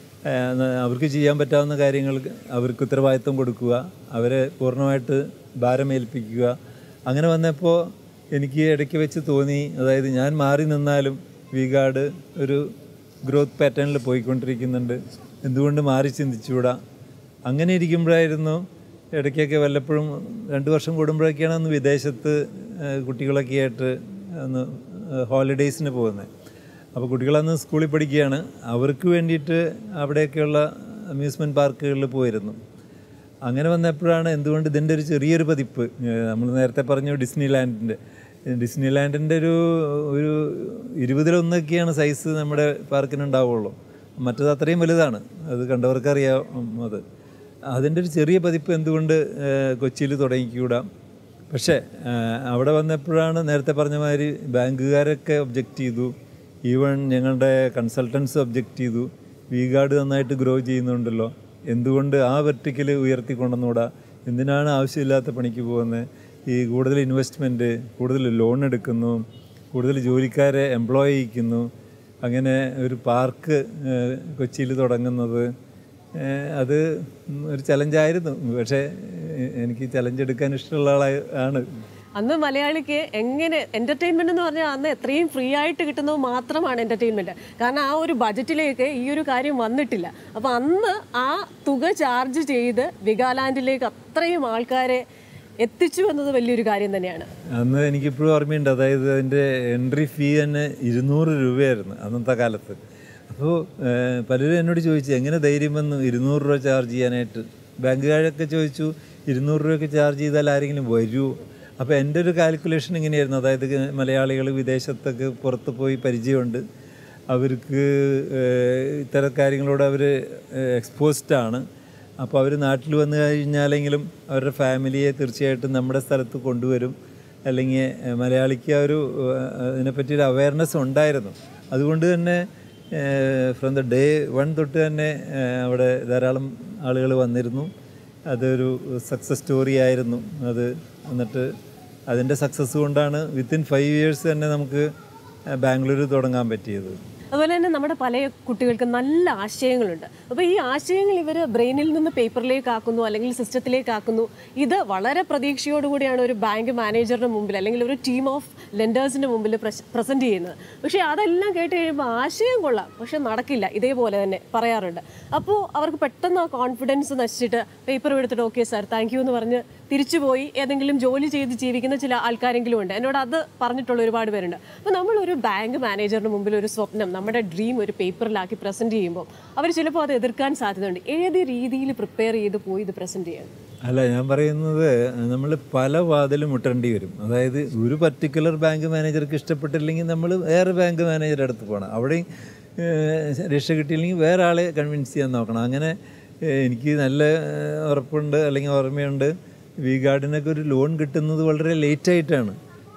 ഏഹ് അവർക്ക് ചെയ്യാൻ പറ്റാവുന്ന കാര്യങ്ങൾ അവർക്ക് ഉത്തരവാദിത്വം കൊടുക്കുക അവരെ പൂർണ്ണമായിട്ട് ഭാരമേൽപ്പിക്കുക അങ്ങനെ വന്നപ്പോൾ എനിക്ക് ഇടയ്ക്ക് വെച്ച് തോന്നി അതായത് ഞാൻ മാറി നിന്നാലും വി ഗാർഡ് ഒരു ഗ്രോത്ത് പാറ്റേണിൽ പോയിക്കൊണ്ടിരിക്കുന്നുണ്ട് എന്തുകൊണ്ട് മാറി ചിന്തിച്ചുകൂടാ അങ്ങനെ ഇരിക്കുമ്പോഴായിരുന്നു ഇടയ്ക്കൊക്കെ വല്ലപ്പോഴും രണ്ട് വർഷം കൂടുമ്പോഴൊക്കെയാണ് ഒന്ന് വിദേശത്ത് ഏഹ് കുട്ടികളൊക്കെ ആയിട്ട് ഒന്ന് ഹോളിഡേയ്സിന് പോകുന്നത് അപ്പോൾ കുട്ടികളന്ന് സ്കൂളിൽ പഠിക്കുകയാണ് അവർക്ക് വേണ്ടിയിട്ട് അവിടെയൊക്കെയുള്ള അമ്യൂസ്മെൻറ്റ് പാർക്കുകളിൽ പോയിരുന്നു അങ്ങനെ വന്നപ്പോഴാണ് എന്തുകൊണ്ട് ഇതിൻ്റെ ഒരു ചെറിയൊരു പതിപ്പ് നമ്മൾ നേരത്തെ പറഞ്ഞു ഡിസ്നി ലാൻഡിൻ്റെ ഡിസ്നി ലാൻഡിൻ്റെ ഒരു ഒരു ഇരുപതിലൊന്നൊക്കെയാണ് സൈസ് നമ്മുടെ പാർക്കിനുണ്ടാവുള്ളൂ മറ്റത് അത്രയും വലുതാണ് അത് കണ്ടവർക്കറിയാം അത് അതിൻ്റെ ഒരു ചെറിയ പതിപ്പ് എന്തുകൊണ്ട് കൊച്ചിയിൽ തുടങ്ങിക്കൂടാ പക്ഷേ ആ, അവിടെ വന്നപ്പോഴാണ് നേരത്തെ പറഞ്ഞ മാതിരി ബാങ്കുകാരൊക്കെ ഒബ്ജക്റ്റ് ചെയ്തു ഈവൻ ഞങ്ങളുടെ കൺസൾട്ടൻസ് ഒബ്ജക്റ്റ് ചെയ്തു വി ഗാർഡ് നന്നായിട്ട് ഗ്രോ ചെയ്യുന്നുണ്ടല്ലോ എന്തുകൊണ്ട് ആ വെർട്ടിക്കൽ ഉയർത്തിക്കൊണ്ടുവന്നൂടാ എന്തിനാണ് ആവശ്യമില്ലാത്ത പണിക്ക് പോകുന്നത് ഈ കൂടുതൽ ഇൻവെസ്റ്റ്മെൻറ്റ് കൂടുതൽ ലോൺ എടുക്കുന്നു കൂടുതൽ ജോലിക്കാരെ എംപ്ലോയ് ചെയ്യിക്കുന്നു അങ്ങനെ ഒരു പാർക്ക് കൊച്ചിയിൽ തുടങ്ങുന്നത് ഏഹ് അത് ഒരു ചലഞ്ചായിരുന്നു പക്ഷേ ഏഹ് എനിക്ക് ചലഞ്ച് എടുക്കാൻ ഇഷ്ടമുള്ള ആളാണ് ആണ് അന്ന് മലയാളിക്ക് എങ്ങനെ എന്റർടൈൻമെന്റ് എന്ന് പറഞ്ഞാൽ അന്ന് എത്രയും ഫ്രീ ആയിട്ട് കിട്ടുന്നത് മാത്രമാണ് എന്റർടൈൻമെന്റ് കാരണം ആ ഒരു ബജറ്റിലേക്ക് ഈ ഒരു കാര്യം വന്നിട്ടില്ല അപ്പൊ അന്ന് ആ തുക ചാർജ് ചെയ്ത് വികാലാൻഡിലേക്ക് അത്രയും ആൾക്കാരെ എത്തിച്ചു എന്നത് വലിയൊരു കാര്യം തന്നെയാണ് അന്ന് എനിക്കിപ്പോഴും ഓർമ്മയുണ്ട് അതായത് അതിൻ്റെ എൻട്രി ഫീ തന്നെ ഇരുന്നൂറ് രൂപയായിരുന്നു അന്നത്തെ കാലത്ത് അപ്പോൾ പലരും എന്നോട് ചോദിച്ചു എങ്ങനെ ധൈര്യം വന്നു ഇരുന്നൂറ് രൂപ ചാർജ് ചെയ്യാനായിട്ട് ബാങ്കുകാരൊക്കെ ചോദിച്ചു ഇരുന്നൂറ് രൂപയൊക്കെ ചാർജ് ചെയ്താൽ ആരെങ്കിലും വരുമോ അപ്പോൾ എൻ്റെ ഒരു കാൽക്കുലേഷൻ ഇങ്ങനെയായിരുന്നു അതായത് മലയാളികൾ വിദേശത്തൊക്കെ പുറത്ത് പോയി പരിചയമുണ്ട് അവർക്ക് ഏഹ്, ഇത്തരം കാര്യങ്ങളോട് അവർ എക്സ്പോസ്ഡ് ആണ് അപ്പോൾ അവർ നാട്ടിൽ വന്നു കഴിഞ്ഞാലെങ്കിലും അവരുടെ ഫാമിലിയെ തീർച്ചയായിട്ടും നമ്മുടെ സ്ഥലത്ത് കൊണ്ടുവരും അല്ലെങ്കിൽ ഏഹ്, മലയാളിക്ക് ആ ഒരു ഏഹ്, അതിനെപ്പറ്റി ഒരു അവയർനെസ് ഉണ്ടായിരുന്നു അതുകൊണ്ട് തന്നെ ഫ്രം ദ ഡേ വൺ തൊട്ട് തന്നെ ഏഹ്, അവിടെ ധാരാളം ആളുകൾ വന്നിരുന്നു അതൊരു സക്സസ് സ്റ്റോറി ആയിരുന്നു അത് എന്നിട്ട് അതിൻ്റെ സക്സസ് കൊണ്ടാണ് വിത്തിൻ ഫൈവ് ഇയേഴ്സ് തന്നെ നമുക്ക് ബാംഗ്ലൂർ തുടങ്ങാൻ പറ്റിയത് അതുപോലെ തന്നെ നമ്മുടെ പല കുട്ടികൾക്ക് നല്ല ആശയങ്ങളുണ്ട് അപ്പോൾ ഈ ആശയങ്ങൾ ഇവർ ബ്രെയിനിൽ നിന്ന് പേപ്പറിലേക്ക് ആക്കുന്നു അല്ലെങ്കിൽ സിസ്റ്റത്തിലേക്ക് ആക്കുന്നു ഇത് വളരെ പ്രതീക്ഷയോടുകൂടിയാണ് ഒരു ബാങ്ക് മാനേജറിന് മുമ്പിൽ അല്ലെങ്കിൽ ഒരു ടീം ഓഫ് ലെൻഡേഴ്സിൻ്റെ മുമ്പിൽ പ്രസൻറ്റ് ചെയ്യുന്നത് പക്ഷേ അതെല്ലാം കേട്ട് കഴിയുമ്പോൾ ആശയം കൊള്ളാം പക്ഷെ നടക്കില്ല ഇതേപോലെ തന്നെ പറയാറുണ്ട് അപ്പോൾ അവർക്ക് പെട്ടെന്ന് ആ കോൺഫിഡൻസ് നശിച്ചിട്ട് പേപ്പർ എടുത്തിട്ട് ഓക്കെ സാർ താങ്ക് യു എന്ന് പറഞ്ഞ് തിരിച്ചുപോയി ഏതെങ്കിലും ജോലി ചെയ്ത് ജീവിക്കുന്ന ചില ആൾക്കാരെങ്കിലും ഉണ്ട് എന്നോട് അത് പറഞ്ഞിട്ടുള്ള ഒരുപാട് പേരുണ്ട് അപ്പോൾ നമ്മൾ ഒരു ബാങ്ക് മാനേജറിന് മുമ്പിൽ ഒരു സ്വപ്നം നമ്മുടെ ഡ്രീം ഒരു പേപ്പറിലാക്കി പ്രസൻറ്റ് ചെയ്യുമ്പോൾ അവർ ചിലപ്പോൾ അത് എതിർക്കാൻ സാധ്യതയുണ്ട് ഏത് രീതിയിൽ പ്രിപ്പയർ ചെയ്ത് പോയി ഇത് പ്രസൻറ്റ് ചെയ്യാൻ അല്ല ഞാൻ പറയുന്നത് നമ്മൾ പല വാതിലും മുട്ടേണ്ടി വരും അതായത് ഒരു പർട്ടിക്കുലർ ബാങ്ക് മാനേജർക്ക് ഇഷ്ടപ്പെട്ടില്ലെങ്കിൽ നമ്മൾ വേറെ ബാങ്ക് മാനേജറുടെ അടുത്ത് പോകണം അവിടെയും ഏഹ്, രക്ഷ കിട്ടിയില്ലെങ്കിൽ വേറെ ആളെ കൺവിൻസ് ചെയ്യാൻ നോക്കണം അങ്ങനെ ഏഹ്, എനിക്ക് നല്ല ഏഹ്, ഉറപ്പുണ്ട് അല്ലെങ്കിൽ ഓർമ്മയുണ്ട് വി ഗാർഡിനൊക്കെ ഒരു ലോൺ കിട്ടുന്നത് വളരെ ലേറ്റായിട്ടാണ്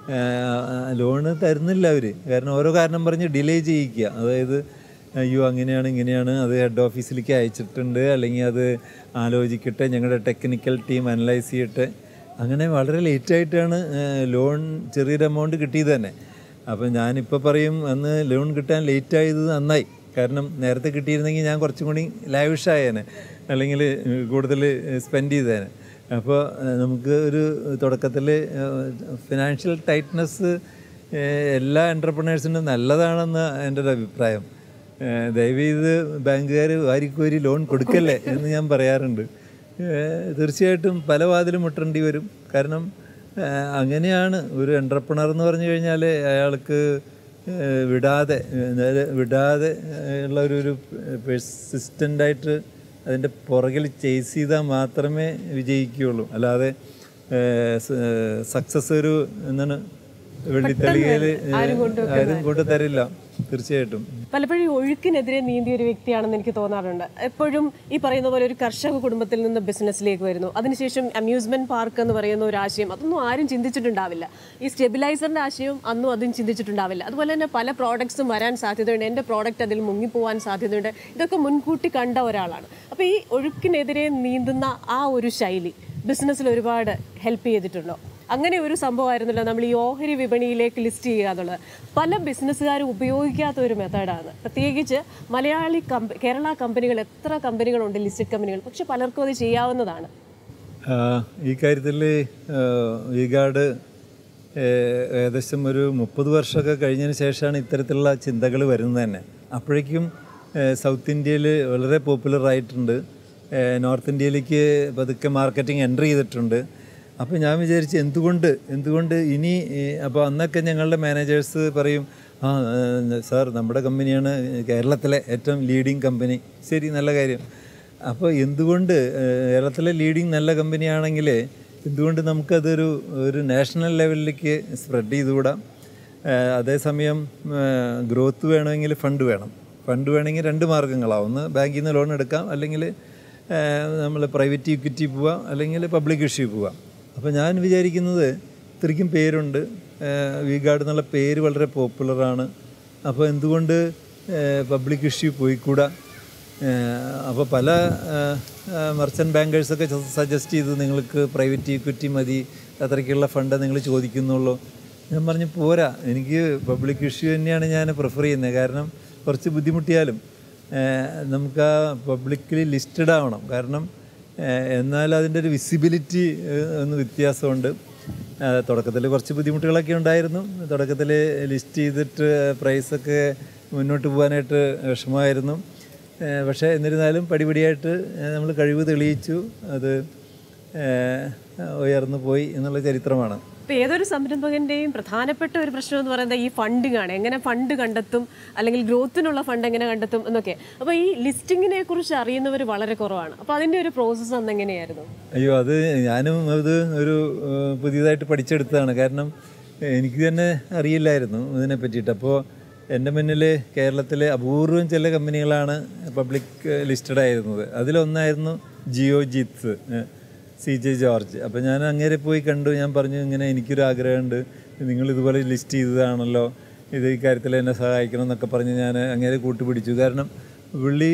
ലോണ് തരുന്നില്ല അവർ കാരണം ഓരോ കാരണം പറഞ്ഞ് ഡിലേ ചെയ്യിക്കുക അതായത് അയ്യോ അങ്ങനെയാണ് ഇങ്ങനെയാണ് അത് ഹെഡ് ഓഫീസിലേക്ക് അയച്ചിട്ടുണ്ട് അല്ലെങ്കിൽ അത് ആലോചിക്കട്ടെ ഞങ്ങളുടെ ടെക്നിക്കൽ ടീം അനലൈസ് ചെയ്യട്ടെ അങ്ങനെ വളരെ ലേറ്റായിട്ടാണ് ലോൺ ചെറിയൊരു എമൗണ്ട് കിട്ടിയത് തന്നെ അപ്പം ഞാനിപ്പോൾ പറയും അന്ന് ലോൺ കിട്ടാൻ ലേറ്റ് ആയത് നന്നായി കാരണം നേരത്തെ കിട്ടിയിരുന്നെങ്കിൽ ഞാൻ കുറച്ചും കൂടി ലാവിഷായേനെ അല്ലെങ്കിൽ കൂടുതൽ സ്പെൻഡ് ചെയ്തേനെ അപ്പോൾ നമുക്ക് ഒരു തുടക്കത്തിൽ ഫിനാൻഷ്യൽ ടൈറ്റ്നസ് എല്ലാ എൻ്റർപ്രണേഴ്സിനും നല്ലതാണെന്ന് എൻ്റെ ഒരു അഭിപ്രായം ഏഹ് ദയവേത് ബാങ്കുകാർ വാരിക്കോരി ലോൺ കൊടുക്കല്ലേ എന്ന് ഞാൻ പറയാറുണ്ട് ഏഹ് തീർച്ചയായിട്ടും പല വാതിലും മുട്ടേണ്ടി വരും കാരണം ഏഹ് അങ്ങനെയാണ് ഒരു എൻ്റർപ്രണർ എന്ന് പറഞ്ഞു കഴിഞ്ഞാൽ അയാൾക്ക് ഏഹ് വിടാതെ അതായത് വിടാതെ ഏഹ് ഉള്ള ഒരു ഒരു പെർസിസ്റ്റൻ്റായിട്ട് അതിൻ്റെ പുറകിൽ ചേസ് ചെയ്താൽ മാത്രമേ വിജയിക്കുകയുള്ളൂ അല്ലാതെ സക്സസ് ഒരു എന്താണ് വെള്ളിത്തളികയിൽ ആരും കൊണ്ട് തരില്ല തീർച്ചയായിട്ടും പലപ്പോഴും ഈ ഒഴുക്കിനെതിരെ നീന്തിയ ഒരു വ്യക്തിയാണെന്ന് എനിക്ക് തോന്നാറുണ്ട് എപ്പോഴും ഈ പറയുന്ന പോലെ ഒരു കർഷക കുടുംബത്തിൽ നിന്ന് ബിസിനസ്സിലേക്ക് വരുന്നു അതിനുശേഷം അമ്യൂസ്മെന്റ് പാർക്ക് എന്ന് പറയുന്ന ഒരു ആശയം അതൊന്നും ആരും ചിന്തിച്ചിട്ടുണ്ടാവില്ല ഈ സ്റ്റെബിലൈസറിന്റെ ആശയം അന്നും അതും ചിന്തിച്ചിട്ടുണ്ടാവില്ല അതുപോലെ തന്നെ പല പ്രോഡക്ട്സും വരാൻ സാധ്യതയുണ്ട് എൻ്റെ പ്രോഡക്റ്റ് അതിൽ മുങ്ങിപ്പോവാൻ സാധ്യതയുണ്ട് ഇതൊക്കെ മുൻകൂട്ടി കണ്ട ഒരാളാണ് അപ്പോൾ ഈ ഒഴുക്കിനെതിരെ നീന്തുന്ന ആ ഒരു ശൈലി ബിസിനസ്സിൽ ഒരുപാട് ഹെൽപ്പ് ചെയ്തിട്ടുണ്ടോ അങ്ങനെ ഒരു സംഭവമായിരുന്നല്ലോ നമ്മൾ ഈ ഓഹരി വിപണിയിലേക്ക് ലിസ്റ്റ് ചെയ്യുക എന്നുള്ളത് പല ബിസിനസ്സുകാരും ഉപയോഗിക്കാത്ത ഒരു മെത്തേഡാണ് പ്രത്യേകിച്ച് മലയാളി കമ്പ കേരള കമ്പനികൾ എത്ര കമ്പനികളുണ്ട് ലിസ്റ്റഡ് കമ്പനികൾ പക്ഷെ പലർക്കും അത് ചെയ്യാവുന്നതാണ് ആഹ് ഈ കാര്യത്തിൽ ഈ ഗാർഡ് ഏകദേശം ഒരു മുപ്പത് വർഷമൊക്കെ കഴിഞ്ഞതിന് ശേഷമാണ് ഇത്തരത്തിലുള്ള ചിന്തകൾ വരുന്നത് തന്നെ അപ്പോഴേക്കും ഏഹ് സൗത്ത് ഇന്ത്യയിൽ വളരെ പോപ്പുലർ ആയിട്ടുണ്ട് ഏഹ് നോർത്ത് ഇന്ത്യയിലേക്ക് പതുക്കെ മാർക്കറ്റിംഗ് എൻ്റർ ചെയ്തിട്ടുണ്ട് അപ്പോൾ ഞാൻ വിചാരിച്ചു എന്തുകൊണ്ട് എന്തുകൊണ്ട് ഇനി അപ്പോൾ അന്നൊക്കെ ഞങ്ങളുടെ മാനേജേഴ്സ് പറയും ആ ഏഹ് സാർ നമ്മുടെ കമ്പനിയാണ് കേരളത്തിലെ ഏറ്റവും ലീഡിങ് കമ്പനി ശരി നല്ല കാര്യം അപ്പോൾ എന്തുകൊണ്ട് ഏഹ്, കേരളത്തിലെ ലീഡിങ് നല്ല കമ്പനിയാണെങ്കിൽ എന്തുകൊണ്ട് നമുക്കതൊരു ഒരു നാഷണൽ ലെവലിലേക്ക് സ്പ്രെഡ് ചെയ്തുകൂടാം ഏഹ്, അതേസമയം ഗ്രോത്ത് വേണമെങ്കിൽ ഫണ്ട് വേണം ഫണ്ട് വേണമെങ്കിൽ രണ്ട് മാർഗ്ഗങ്ങളാണ് ഒന്ന് ബാങ്കിൽ നിന്ന് ലോൺ എടുക്കാം അല്ലെങ്കിൽ നമ്മൾ പ്രൈവറ്റ് ഇക്വിറ്റി പോവാം അല്ലെങ്കിൽ പബ്ലിക് ഇഷ്യൂ പോവാം അപ്പോൾ ഞാൻ വിചാരിക്കുന്നത് ഇത്രയ്ക്കും പേരുണ്ട് വി ഗാർഡ് എന്നുള്ള പേര് വളരെ പോപ്പുലറാണ് അപ്പോൾ എന്തുകൊണ്ട് പബ്ലിക് ഇഷ്യൂ പോയിക്കൂടാ അപ്പോൾ പല മർച്ചൻറ്റ് ബാങ്കേഴ്സൊക്കെ സജസ്റ്റ് ചെയ്തു നിങ്ങൾക്ക് പ്രൈവറ്റ് ഇക്വിറ്റി മതി അത്രയ്ക്കുള്ള ഫണ്ട് നിങ്ങൾ ചോദിക്കുന്നുള്ളൂ ഞാൻ പറഞ്ഞു പോരാ എനിക്ക് പബ്ലിക് ഇഷ്യൂ തന്നെയാണ് ഞാൻ പ്രിഫർ ചെയ്യുന്നത് കാരണം കുറച്ച് ബുദ്ധിമുട്ടിയാലും ഏഹ്, നമുക്ക് ആ പബ്ലിക്കലി ലിസ്റ്റഡ് ആവണം കാരണം ഏഹ്, എന്നാൽ അതിൻ്റെ ഒരു വിസിബിലിറ്റി ഒന്ന് വ്യത്യാസമുണ്ട് തുടക്കത്തിൽ കുറച്ച് ബുദ്ധിമുട്ടുകളൊക്കെ ഉണ്ടായിരുന്നു തുടക്കത്തിൽ ലിസ്റ്റ് ചെയ്തിട്ട് പ്രൈസൊക്കെ മുന്നോട്ട് പോകാനായിട്ട് വിഷമമായിരുന്നു ഏഹ് പക്ഷേ എന്നിരുന്നാലും പടിപടിയായിട്ട് നമ്മൾ കഴിവ് തെളിയിച്ചു അത് ഏഹ് ഉയർന്നു പോയി എന്നുള്ള ചരിത്രമാണ് ഇപ്പൊ ഏതൊരു സംരംഭകന്റെയും പ്രധാനപ്പെട്ട ഒരു പ്രശ്നം എന്ന് പറയുന്നത് ഈ ഫണ്ടിങ് ആണ് എങ്ങനെ ഫണ്ട് കണ്ടെത്തും അല്ലെങ്കിൽ ഗ്രോത്തിനുള്ള ഫണ്ട് എങ്ങനെ കണ്ടെത്തും എന്നൊക്കെ അപ്പോൾ ഈ ലിസ്റ്റിങ്ങിനെ കുറിച്ച് അറിയുന്നവർ വളരെ കുറവാണ് അപ്പോൾ അതിന്റെ ഒരു പ്രോസസ്സ് അന്ന് എങ്ങനെയായിരുന്നു അയ്യോ അത് ഞാനും അത് ഒരു ഏഹ്, പുതിയതായിട്ട് പഠിച്ചെടുത്തതാണ് കാരണം എനിക്ക് തന്നെ അറിയില്ലായിരുന്നു ഇതിനെ പറ്റിയിട്ട് അപ്പോൾ എൻ്റെ മുന്നിൽ കേരളത്തിലെ അപൂർവം ചില കമ്പനികളാണ് പബ്ലിക് ലിസ്റ്റഡ് ആയിരുന്നത് അതിലൊന്നായിരുന്നു Geojit's C J George അപ്പോൾ ഞാൻ അങ്ങേരെ പോയി കണ്ടു ഞാൻ പറഞ്ഞു ഇങ്ങനെ എനിക്കൊരു ആഗ്രഹമുണ്ട് നിങ്ങൾ ഇതുപോലെ ലിസ്റ്റ് ചെയ്തതാണല്ലോ ഇത് ഈ കാര്യത്തിൽ എന്നെ സഹായിക്കണം എന്നൊക്കെ പറഞ്ഞ് ഞാൻ അങ്ങേരെ കൂട്ടുപിടിച്ചു കാരണം പുള്ളി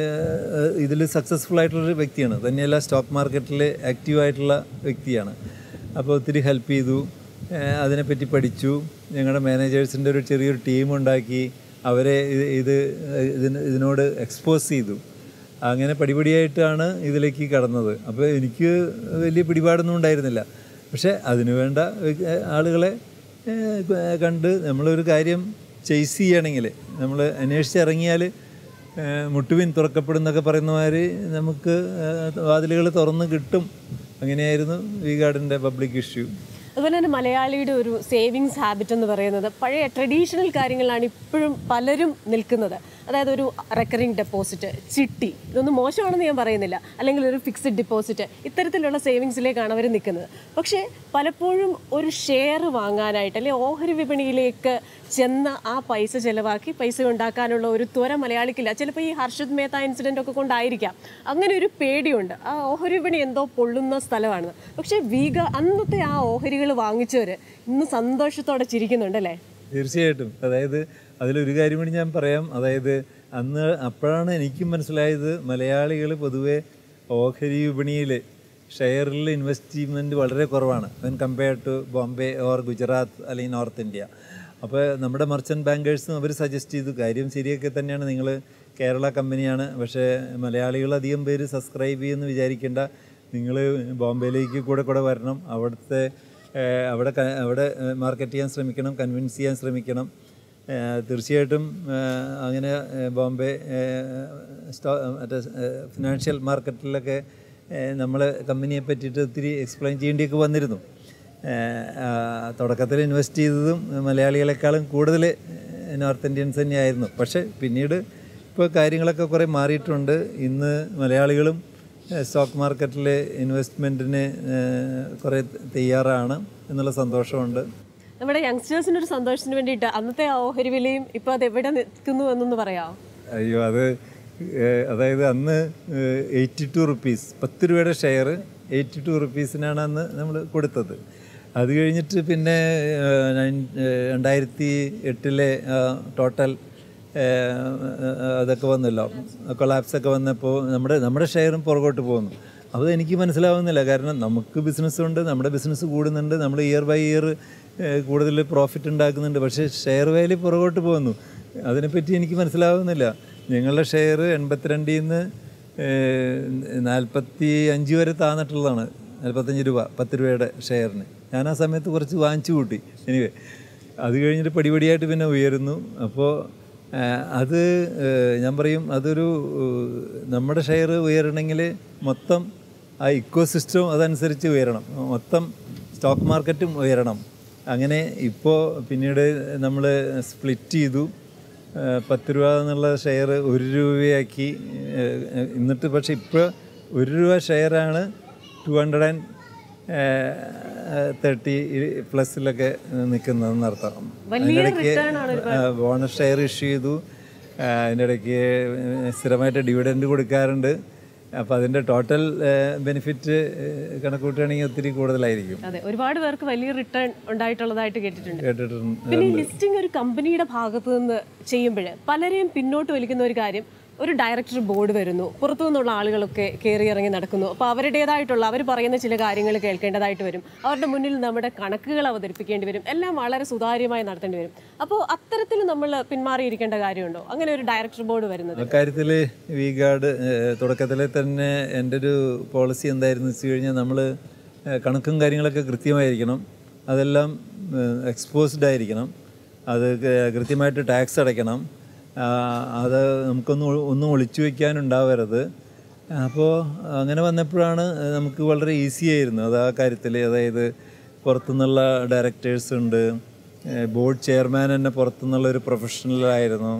ഇതിൽ സക്സസ്ഫുൾ ആയിട്ടുള്ളൊരു വ്യക്തിയാണ് തന്നെയല്ല സ്റ്റോക്ക് മാർക്കറ്റിൽ ആക്റ്റീവ് ആയിട്ടുള്ള വ്യക്തിയാണ് അപ്പോൾ ഒത്തിരി ഹെൽപ്പ് ചെയ്തു ഏഹ് അതിനെപ്പറ്റി പഠിച്ചു ഞങ്ങളുടെ മാനേജേഴ്സിൻ്റെ ഒരു ചെറിയൊരു ടീം ഉണ്ടാക്കി അവരെ ഇത് ഇത് ഇതിന് ഇതിനോട് എക്സ്പോസ് ചെയ്തു അങ്ങനെ പടിപടിയായിട്ടാണ് ഇതിലേക്ക് കടന്നത് അപ്പോൾ എനിക്ക് വലിയ പിടിപാടൊന്നും ഉണ്ടായിരുന്നില്ല പക്ഷേ അതിനു വേണ്ട ഏഹ്, ആളുകളെ ഏഹ്, കണ്ട് നമ്മളൊരു കാര്യം ചെയ്സ് ചെയ്യണമെങ്കിൽ നമ്മൾ അന്വേഷിച്ചിറങ്ങിയാൽ ഏഹ്, മുട്ടുവിൻ തുറക്കപ്പെടുന്നൊക്കെ പറയുന്ന മാതിരി നമുക്ക് വാതിലുകൾ തുറന്ന് കിട്ടും അങ്ങനെയായിരുന്നു വി ഗാർഡിൻ്റെ പബ്ലിക് ഇഷ്യൂ അതുപോലെ തന്നെ മലയാളിയുടെ ഒരു സേവിങ്സ് ഹാബിറ്റ് എന്ന് പറയുന്നത് പഴയ ട്രഡീഷണൽ കാര്യങ്ങളിലാണ് ഇപ്പോഴും പലരും നിൽക്കുന്നത് അതായത് ഒരു റെക്കറിംഗ് ഡെപ്പോസിറ്റ് ചിട്ടി ഇതൊന്നും മോശമാണെന്ന് ഞാൻ പറയുന്നില്ല അല്ലെങ്കിൽ ഒരു ഫിക്സഡ് ഡിപ്പോസിറ്റ് ഇത്തരത്തിലുള്ള സേവിങ്സിലേക്കാണ് അവർ നിൽക്കുന്നത് പക്ഷേ പലപ്പോഴും ഒരു ഷെയർ വാങ്ങാനായിട്ട് അല്ലെങ്കിൽ ഓഹരി വിപണിയിലേക്ക് ചെന്ന് ആ പൈസ ചിലവാക്കി പൈസ ഉണ്ടാക്കാനുള്ള ഒരു ത്വര മലയാളിക്കില്ല ചിലപ്പോൾ ഈ ഹർഷദ് മേത്ത ഇൻസിഡൻ്റ് ഒക്കെ കൊണ്ടായിരിക്കാം അങ്ങനെ ഒരു പേടിയുണ്ട് ആ ഓഹരി വിപണി എന്തോ പൊള്ളുന്ന സ്ഥലമാണ് പക്ഷേ വീഗ അന്നത്തെ ആ ഓഹരികൾ വാങ്ങിച്ചവർ ഇന്ന് സന്തോഷത്തോടെ ചിരിക്കുന്നുണ്ടല്ലേ തീർച്ചയായിട്ടും അതായത് അതിലൊരു കാര്യം കൂടി ഞാൻ പറയാം അതായത് അന്ന് അപ്പോഴാണ് എനിക്കും മനസ്സിലായത് മലയാളികൾ പൊതുവെ ഓഹരി വിപണിയിൽ ഷെയറിൽ ഇൻവെസ്റ്റ്മെൻറ്റ് വളരെ കുറവാണ് when compare to Bombay or Gujarat അല്ലെങ്കിൽ നോർത്ത് ഇന്ത്യ അപ്പോൾ നമ്മുടെ മർച്ചൻറ്റ് ബാങ്കേഴ്സും അവർ സജസ്റ്റ് ചെയ്തു കാര്യം ശരിയൊക്കെ തന്നെയാണ് നിങ്ങൾ കേരള കമ്പനിയാണ് പക്ഷേ മലയാളികൾ അധികം പേര് സബ്സ്ക്രൈബ് ചെയ്യുമെന്ന് വിചാരിക്കേണ്ട നിങ്ങൾ ബോംബെയിലേക്ക് കൂടെ കൂടെ വരണം അവിടുത്തെ ഏഹ്, അവിടെ ക- അവിടെ മാർക്കറ്റ് ചെയ്യാൻ ശ്രമിക്കണം കൺവിൻസ് ചെയ്യാൻ ശ്രമിക്കണം ഏഹ്, തീർച്ചയായിട്ടും ഏഹ്, അങ്ങനെ ഏഹ്, ബോംബെ ഏഹ്, സ്റ്റോ മറ്റേ ഫിനാൻഷ്യൽ മാർക്കറ്റിലൊക്കെ ഏഹ്, നമ്മളെ കമ്പനിയെ പറ്റിയിട്ട് ഒത്തിരി എക്സ്പ്ലെയിൻ ചെയ്യേണ്ടിയൊക്കെ വന്നിരുന്നു തുടക്കത്തിൽ ഇൻവെസ്റ്റ് ചെയ്തതും മലയാളികളെക്കാളും കൂടുതൽ നോർത്ത് ഇന്ത്യൻസ് തന്നെയായിരുന്നു പക്ഷേ പിന്നീട് ഇപ്പോൾ കാര്യങ്ങളൊക്കെ കുറേ മാറിയിട്ടുണ്ട് ഇന്ന് മലയാളികളും സ്റ്റോക്ക് മാർക്കറ്റിലെ ഇൻവെസ്റ്റ്മെൻറ്റിന് കുറേ തയ്യാറാണ് എന്നുള്ള സന്തോഷമുണ്ട് നമ്മുടെ യങ്സ്റ്റേഴ്സിന് ഒരു സന്തോഷത്തിന് വേണ്ടിയിട്ട് അന്നത്തെ ആ ഓഹരി വിലയും ഇപ്പോൾ അത് എവിടെ നിൽക്കുന്നു എന്നൊന്ന് പറയാമോ അയ്യോ അത് ഏഹ്, അതായത് അന്ന് എയ്റ്റി ടു റുപ്പീസ് പത്ത് രൂപയുടെ ഷെയർ എയ്റ്റി ടു റുപ്പീസിനാണ് അന്ന് നമ്മൾ കൊടുത്തത് അത് കഴിഞ്ഞിട്ട് പിന്നെ ഏഹ്, നയൻ- ഏഹ്, രണ്ടായിരത്തി എട്ടിലെ ടോട്ടൽ അതൊക്കെ വന്നല്ലോ കൊളാപ്സ് ഒക്കെ വന്നപ്പോൾ നമ്മുടെ നമ്മുടെ ഷെയറും പുറകോട്ട് പോകുന്നു അത് എനിക്ക് മനസ്സിലാവുന്നില്ല കാരണം നമുക്ക് ബിസിനസ് ഉണ്ട് നമ്മുടെ ബിസിനസ് കൂടുന്നുണ്ട് നമ്മൾ ഇയർ ബൈ ഇയർ കൂടുതൽ പ്രോഫിറ്റ് ഉണ്ടാക്കുന്നുണ്ട് പക്ഷേ ഷെയർ വാല്യൂ പുറകോട്ട് പോകുന്നു അതിനെപ്പറ്റി എനിക്ക് മനസ്സിലാവുന്നില്ല ഞങ്ങളുടെ ഷെയർ എൺപത്തിരണ്ടിൽ നിന്ന് നാൽപ്പത്തി അഞ്ച് വരെ താന്നിട്ടുള്ളതാണ് നാൽപ്പത്തഞ്ച് രൂപ പത്ത് രൂപയുടെ ഷെയറിന് ഞാൻ ആ സമയത്ത് കുറച്ച് വാങ്ങിച്ചു കൂട്ടി എനിവേ അത് കഴിഞ്ഞിട്ട് പടിപടിയായിട്ട് പിന്നെ ഉയരുന്നു അപ്പോൾ അത് ഏഹ്, ഞാൻ പറയും അതൊരു ഏഹ്, നമ്മുടെ ഷെയർ ഉയരണമെങ്കിൽ മൊത്തം ആ ഇക്കോ സിസ്റ്റം അതനുസരിച്ച് ഉയരണം മൊത്തം സ്റ്റോക്ക് മാർക്കറ്റും ഉയരണം അങ്ങനെ ഇപ്പോൾ പിന്നീട് നമ്മൾ സ്പ്ലിറ്റ് ചെയ്തു ഏഹ് പത്ത് രൂപ എന്നുള്ള ഷെയർ ഒരു രൂപയാക്കി ഏഹ് എന്നിട്ട് പക്ഷേ ഇപ്പോൾ ഒരു രൂപ ഷെയറാണ് ടു ഹൺഡ്രഡ് ആൻഡ് തേർട്ടി പ്ലസിലൊക്കെ നിൽക്കുന്നതെന്ന് അർത്ഥം അതിൻ്റെ ഇടയ്ക്ക് ബോണസ് ഷെയർ ഇഷ്യൂ ചെയ്തു ആ, അതിൻ്റെ ഇടയ്ക്ക് സ്ഥിരമായിട്ട് ഡിവിഡൻഡ് കൊടുക്കാറുണ്ട് അപ്പോൾ അതിൻ്റെ ടോട്ടൽ ബെനിഫിറ്റ് കണക്ക് കൂട്ടുകയാണെങ്കിൽ ഒത്തിരി കൂടുതലായിരിക്കും അതെ ഒരുപാട് പേർക്ക് വലിയ റിട്ടേൺ ഉണ്ടായിട്ടുള്ളതായിട്ട് കേട്ടിട്ടുണ്ട് കേട്ടിട്ടുണ്ട് പിന്നെ ഈ ലിസ്റ്റിംഗ് ഒരു കമ്പനിയുടെ ഭാഗത്ത് നിന്ന് ചെയ്യുമ്പോൾ പലരെയും പിന്നോട്ട് വലിക്കുന്ന ഒരു കാര്യം ഒരു ഡയറക്ടർ ബോർഡ് വരുന്നു പുറത്തു നിന്നുള്ള ആളുകളൊക്കെ കയറി ഇറങ്ങി നടക്കുന്നു അപ്പോൾ അവരുടേതായിട്ടുള്ള അവർ പറയുന്ന ചില കാര്യങ്ങൾ കേൾക്കേണ്ടതായിട്ട് വരും അവരുടെ മുന്നിൽ നമ്മുടെ കണക്കുകൾ അവതരിപ്പിക്കേണ്ടി വരും എല്ലാം വളരെ സുതാര്യമായി നടത്തേണ്ടി വരും അപ്പോൾ അത്തരത്തിൽ നമ്മൾ പിന്മാറിയിരിക്കേണ്ട കാര്യമുണ്ടോ അങ്ങനെ ഒരു ഡയറക്ടർ ബോർഡ് വരുന്നത് അക്കാര്യത്തിൽ വി ഗാർഡ് തുടക്കത്തിലെ തന്നെ എൻ്റെ ഒരു പോളിസി എന്തായിരുന്നു വെച്ച് കഴിഞ്ഞാൽ നമ്മൾ കണക്കും കാര്യങ്ങളൊക്കെ കൃത്യമായിരിക്കണം അതെല്ലാം എക്സ്പോസ്ഡ് ആയിരിക്കണം അത് ക- കൃത്യമായിട്ട് ടാക്സ് അടയ്ക്കണം ആ, അത് നമുക്കൊന്നും ഒ- ഒന്നും ഒളിച്ചു വയ്ക്കാനുണ്ടാവരുത് അപ്പോൾ അങ്ങനെ വന്നപ്പോഴാണ് നമുക്ക് വളരെ ഈസി ആയിരുന്നു അത് ആ കാര്യത്തിൽ അതായത് പുറത്തുനിന്നുള്ള ഡയറക്ടേഴ്സ് ഉണ്ട് ബോർഡ് ചെയർമാൻ തന്നെ പുറത്തുനിന്നുള്ള ഒരു പ്രൊഫഷണലായിരുന്നു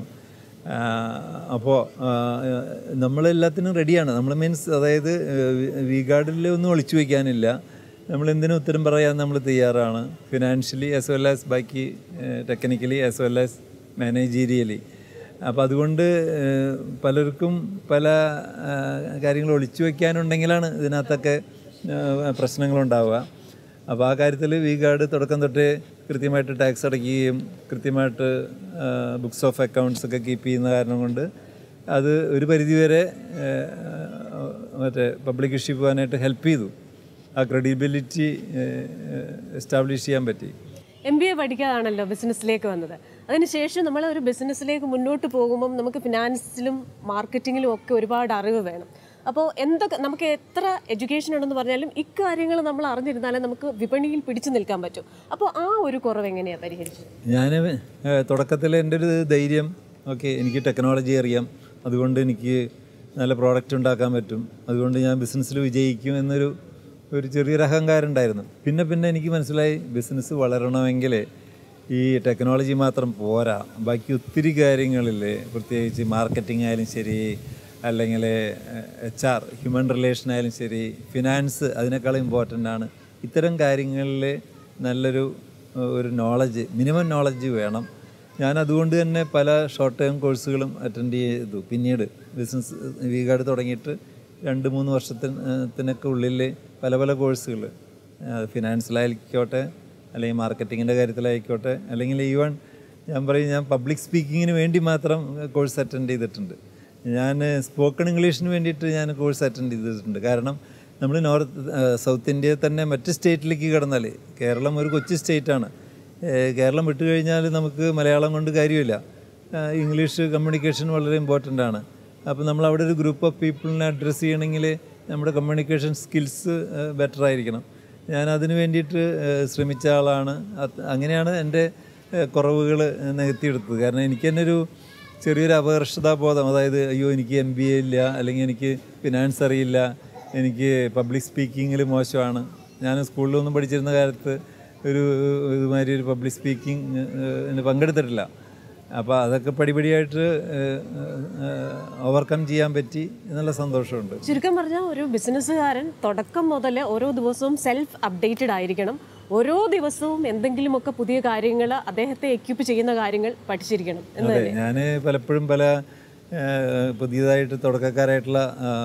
അപ്പോൾ നമ്മളെല്ലാത്തിനും റെഡിയാണ് നമ്മൾ മീൻസ് അതായത് വി ഗാർഡിൽ ഒന്നും ഒളിച്ചു വയ്ക്കാനില്ല നമ്മൾ എന്തിനും ഉത്തരം പറയാൻ നമ്മൾ തയ്യാറാണ് ഫിനാൻഷ്യലി ആസ് വെൽ ആസ് ബാക്കി technically as well as managerially അപ്പോൾ അതുകൊണ്ട് ഏഹ്, പലർക്കും പല കാര്യങ്ങൾ ഒളിച്ചു വയ്ക്കാനുണ്ടെങ്കിലാണ് ഇതിനകത്തൊക്കെ ഏഹ്, പ്രശ്നങ്ങളുണ്ടാവുക അപ്പോൾ ആ കാര്യത്തിൽ വി ഗാർഡ് തുടക്കം തൊട്ടേ കൃത്യമായിട്ട് ടാക്സ് അടയ്ക്കുകയും കൃത്യമായിട്ട് ബുക്സ് ഓഫ് അക്കൗണ്ട്സ് ഒക്കെ കീപ്പ് ചെയ്യുന്ന കാരണം കൊണ്ട് അത് ഒരു പരിധിവരെ ഏഹ്, മറ്റേ പബ്ലിക് ഇഷ്യൂ പോകാനായിട്ട് ഹെൽപ്പ് ചെയ്തു ആ ക്രെഡിബിലിറ്റി എസ്റ്റാബ്ലിഷ് ചെയ്യാൻ പറ്റി എം ബി എ പഠിക്കാതാണല്ലോ ബിസിനസ്സിലേക്ക് വന്നത് അതിനുശേഷം നമ്മൾ ഒരു ബിസിനസ്സിലേക്ക് മുന്നോട്ട് പോകുമ്പം നമുക്ക് ഫിനാൻസിലും മാർക്കറ്റിങ്ങിലും ഒക്കെ ഒരുപാട് അറിവ് വേണം അപ്പോൾ എന്തൊക്കെ നമുക്ക് എത്ര എഡ്യൂക്കേഷൻ ഉണ്ടെന്ന് പറഞ്ഞാലും ഇക്കാര്യങ്ങൾ നമ്മൾ അറിഞ്ഞിരുന്നാലേ നമുക്ക് വിപണിയിൽ പിടിച്ചു നിൽക്കാൻ പറ്റും അപ്പോൾ ആ ഒരു കുറവ് എങ്ങനെയാണ് പരിഹരിച്ചത് ഞാൻ തുടക്കത്തിൽ എൻ്റെ ഒരു ധൈര്യം ഓക്കെ എനിക്ക് ടെക്നോളജി അറിയാം അതുകൊണ്ട് എനിക്ക് നല്ല പ്രോഡക്റ്റ് ഉണ്ടാക്കാൻ പറ്റും അതുകൊണ്ട് ഞാൻ ബിസിനസ്സിൽ വിജയിക്കും എന്നൊരു ഒരു ചെറിയൊരു അഹങ്കാരം ഉണ്ടായിരുന്നു പിന്നെ പിന്നെ എനിക്ക് മനസ്സിലായി ബിസിനസ് വളരണമെങ്കിൽ ഈ ടെക്നോളജി മാത്രം പോരാ ബാക്കി ഒത്തിരി കാര്യങ്ങളിൽ പ്രത്യേകിച്ച് മാർക്കറ്റിംഗ് ആയാലും ശരി അല്ലെങ്കിൽ എച്ച് ആർ ഹ്യൂമൻ റിലേഷൻ ആയാലും ശരി ഫിനാൻസ് അതിനേക്കാളും ഇമ്പോർട്ടൻ്റ് ആണ് ഇത്തരം കാര്യങ്ങളിൽ നല്ലൊരു ഏഹ്, ഒരു നോളജ് മിനിമം നോളജ് വേണം ഞാൻ അതുകൊണ്ട് തന്നെ പല ഷോർട്ട് ടേം കോഴ്സുകളും അറ്റൻഡ് ചെയ്തു പിന്നീട് ബിസിനസ് വീഗാർഡ് തുടങ്ങിയിട്ട് രണ്ട് മൂന്ന് വർഷത്തിനൊക്കെ ഉള്ളിൽ പല പല കോഴ്സുകൾ ഫിനാൻസിലായിക്കോട്ടെ അല്ലെങ്കിൽ മാർക്കറ്റിങ്ങിൻ്റെ കാര്യത്തിലായിക്കോട്ടെ അല്ലെങ്കിൽ ഈവൺ ഞാൻ പറയും ഞാൻ പബ്ലിക് സ്പീക്കിങ്ങിന് വേണ്ടി മാത്രം കോഴ്സ് അറ്റൻഡ് ചെയ്തിട്ടുണ്ട് ഞാൻ സ്പോക്കൺ ഇംഗ്ലീഷിന് വേണ്ടിയിട്ട് ഞാൻ കോഴ്സ് അറ്റൻഡ് ചെയ്തിട്ടുണ്ട് കാരണം നമ്മൾ നോർത്ത് സൗത്ത് ഇന്ത്യയിൽ തന്നെ മറ്റ് സ്റ്റേറ്റിലേക്ക് കിടന്നാൽ കേരളം ഒരു കൊച്ചു സ്റ്റേറ്റാണ് കേരളം വിട്ടു കഴിഞ്ഞാൽ നമുക്ക് മലയാളം കൊണ്ട് കാര്യമില്ല ഏഹ് ഇംഗ്ലീഷ് കമ്മ്യൂണിക്കേഷൻ വളരെ ഇമ്പോർട്ടൻ്റ് ആണ് അപ്പോൾ നമ്മൾ അവിടെ ഒരു ഗ്രൂപ്പ് ഓഫ് പീപ്പിളിനെ അഡ്രസ്സ് ചെയ്യണമെങ്കിൽ നമ്മുടെ കമ്മ്യൂണിക്കേഷൻ സ്കിൽസ് ബെറ്റർ ആയിരിക്കണം ഞാൻ അതിന് വേണ്ടിയിട്ട് ഏഹ് ശ്രമിച്ച ആളാണ് അത് അങ്ങനെയാണ് എൻ്റെ കുറവുകൾ നികത്തിയെടുത്തത് കാരണം എനിക്ക് തന്നെ ഒരു ചെറിയൊരു അപകർഷതാബോധം അതായത് അയ്യോ എനിക്ക് എം ബി എ ഇല്ല അല്ലെങ്കിൽ എനിക്ക് ഫിനാൻസ് അറിയില്ല എനിക്ക് പബ്ലിക് സ്പീക്കിങ്ങിൽ മോശമാണ് ഞാൻ സ്കൂളിലൊന്നും പഠിച്ചിരുന്ന കാലത്ത് ഒരു ഇതുമാതിരി ഒരു പബ്ലിക് സ്പീക്കിംഗ് പങ്കെടുത്തിട്ടില്ല അപ്പോൾ അതൊക്കെ പടിപടിയായിട്ട് ഓവർകം ചെയ്യാൻ പറ്റി എന്നുള്ള സന്തോഷമുണ്ട് ചുരുക്കം പറഞ്ഞാൽ ഒരു ബിസിനസ്സുകാരൻ തുടക്കം മുതൽ ഓരോ ദിവസവും സെൽഫ് അപ്ഡേറ്റഡ് ആയിരിക്കണം ഓരോ ദിവസവും എന്തെങ്കിലുമൊക്കെ പുതിയ കാര്യങ്ങൾ അദ്ദേഹത്തെ എക്യൂപ്പ് ചെയ്യുന്ന കാര്യങ്ങൾ പഠിച്ചിരിക്കണം എന്ന് അതെ ഞാൻ പലപ്പോഴും പല ആ, പുതിയതായിട്ട് തുടക്കക്കാരായിട്ടുള്ള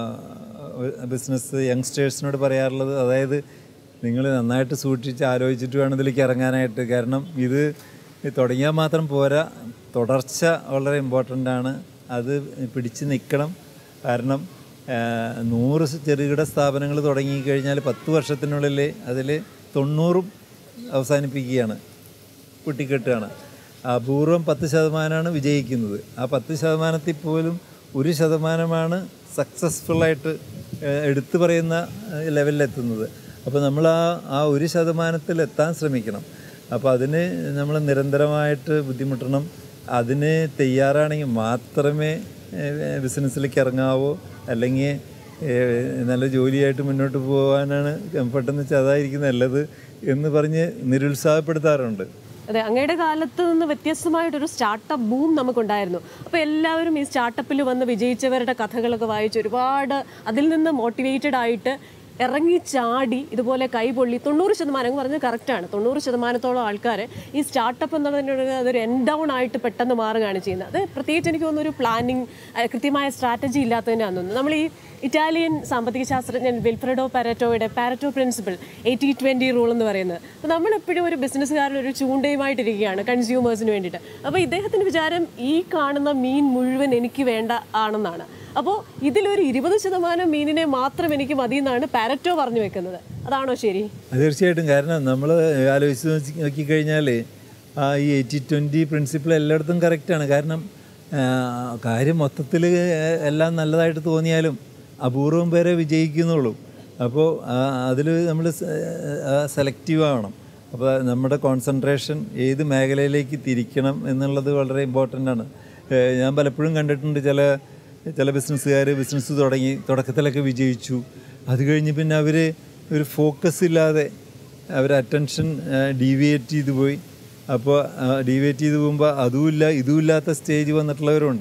ബിസിനസ് യങ്സ്റ്റേഴ്സിനോട് പറയാറുള്ളത് അതായത് നിങ്ങൾ നന്നായിട്ട് സൂക്ഷിച്ച് ആലോചിച്ചിട്ട് വേണം ഇതിലേക്ക് ഇറങ്ങാനായിട്ട് കാരണം ഇത് തുടങ്ങിയാൽ മാത്രം പോരാ തുടർച്ച വളരെ ഇമ്പോർട്ടൻ്റ് ആണ് അത് പിടിച്ച് നിൽക്കണം കാരണം ആ, നൂറ് ചെറുകിട സ്ഥാപനങ്ങൾ തുടങ്ങിക്കഴിഞ്ഞാൽ പത്ത് വർഷത്തിനുള്ളിൽ അതിൽ തൊണ്ണൂറും അവസാനിപ്പിക്കുകയാണ് പൊട്ടിക്കെട്ടുകയാണ് അപൂർവം പത്ത് ശതമാനമാണ് വിജയിക്കുന്നത് ആ പത്ത് ശതമാനത്തിൽ പോലും ഒരു ശതമാനമാണ് സക്സസ്ഫുള്ളായിട്ട് എടുത്തു പറയുന്ന ഏഹ്, ലെവലിലെത്തുന്നത് അപ്പോൾ നമ്മൾ ആ ആ ഒരു ശതമാനത്തിൽ എത്താൻ ശ്രമിക്കണം അപ്പോൾ അതിന് നമ്മൾ നിരന്തരമായിട്ട് ബുദ്ധിമുട്ടണം അതിന് തയ്യാറാണെങ്കിൽ മാത്രമേ ഏഹ്, ബിസിനസ്സിലേക്ക് ഇറങ്ങാവോ അല്ലെങ്കിൽ ഏഹ്, നല്ല ജോലിയായിട്ട് മുന്നോട്ട് പോകാനാണ് പെട്ടെന്ന് വെച്ചാൽ അതായിരിക്കും നല്ലത് എന്ന് പറഞ്ഞ് നിരുത്സാഹപ്പെടുത്താറുണ്ട് അതെ അങ്ങയുടെ കാലത്ത് നിന്ന് വ്യത്യസ്തമായിട്ടൊരു സ്റ്റാർട്ടപ്പ് ബൂം നമുക്കുണ്ടായിരുന്നു അപ്പോൾ എല്ലാവരും ഈ സ്റ്റാർട്ടപ്പിൽ വന്ന് വിജയിച്ചവരുടെ കഥകളൊക്കെ വായിച്ച് ഒരുപാട് അതിൽ നിന്ന് മോട്ടിവേറ്റഡ് ആയിട്ട് ഇറങ്ങി ചാടി ഇതുപോലെ കൈപൊള്ളി തൊണ്ണൂറ് ശതമാനം അങ്ങ് പറഞ്ഞത് കറക്റ്റാണ് തൊണ്ണൂറ് ശതമാനത്തോളം ആൾക്കാർ ഈ സ്റ്റാർട്ടപ്പ് എന്നുള്ളതിനൊരു അതൊരു എൻ ഡൗൺ ആയിട്ട് പെട്ടെന്ന് മാറുകയാണ് ചെയ്യുന്നത് അത് പ്രത്യേകിച്ച് എനിക്ക് തോന്നുന്നു ഒരു പ്ലാനിങ് കൃത്യമായ സ്ട്രാറ്റജി ഇല്ലാത്തതിനാണ് തോന്നുന്നു നമ്മൾ ഈ ഇറ്റാലിയൻ സാമ്പത്തിക ശാസ്ത്രജ്ഞൻ വിൽഫ്രെഡോ പാരറ്റോയുടെ Pareto principle eighty twenty rule എന്ന് പറയുന്നത് അപ്പോൾ നമ്മളെപ്പോഴും ഒരു ബിസിനസ്സുകാരൻ ഒരു ചൂണ്ടയുമായിട്ടിരിക്കുകയാണ് കൺസ്യൂമേഴ്സിന് വേണ്ടിയിട്ട് അപ്പോൾ ഇദ്ദേഹത്തിൻ്റെ വിചാരം ഈ കാണുന്ന മീൻ മുഴുവൻ എനിക്ക് വേണ്ട ആണെന്നാണ് അപ്പോൾ ഇതിലൊരു ഇരുപത് ശതമാനം മീനിനെ മാത്രം എനിക്ക് മതി എന്നാണ് പാരറ്റോ പറഞ്ഞു വെക്കുന്നത് അതാണോ ശരി അത് തീർച്ചയായിട്ടും കാരണം നമ്മൾ ആലോചിച്ച് നോക്കി നോക്കിക്കഴിഞ്ഞാൽ ആ ഈ എയ്റ്റി ട്വൻറ്റി പ്രിൻസിപ്പിൾ എല്ലായിടത്തും കറക്റ്റാണ് കാരണം ആ, കാര്യം മൊത്തത്തിൽ എല്ലാം നല്ലതായിട്ട് തോന്നിയാലും അപൂർവം പേരെ വിജയിക്കുന്നുള്ളൂ അപ്പോൾ അതിൽ നമ്മൾ സെലക്റ്റീവ് ആവണം അപ്പോൾ നമ്മുടെ കോൺസെൻട്രേഷൻ ഏത് മേഖലയിലേക്ക് തിരിക്കണം എന്നുള്ളത് വളരെ ഇമ്പോർട്ടൻ്റ് ആണ് ഏ, ഞാൻ പലപ്പോഴും കണ്ടിട്ടുണ്ട് ചില ചില ബിസിനസ്സുകാർ ബിസിനസ് തുടങ്ങി തുടക്കത്തിലൊക്കെ വിജയിച്ചു അത് കഴിഞ്ഞ് പിന്നെ അവർ ഒരു ഫോക്കസ് ഇല്ലാതെ അവർ അറ്റൻഷൻ ഡീവിയേറ്റ് ചെയ്ത് പോയി അപ്പോൾ ഡീവിയേറ്റ് ചെയ്ത് പോകുമ്പോൾ അതുമില്ല ഇതുമില്ലാത്ത സ്റ്റേജ് വന്നിട്ടുള്ളവരുണ്ട്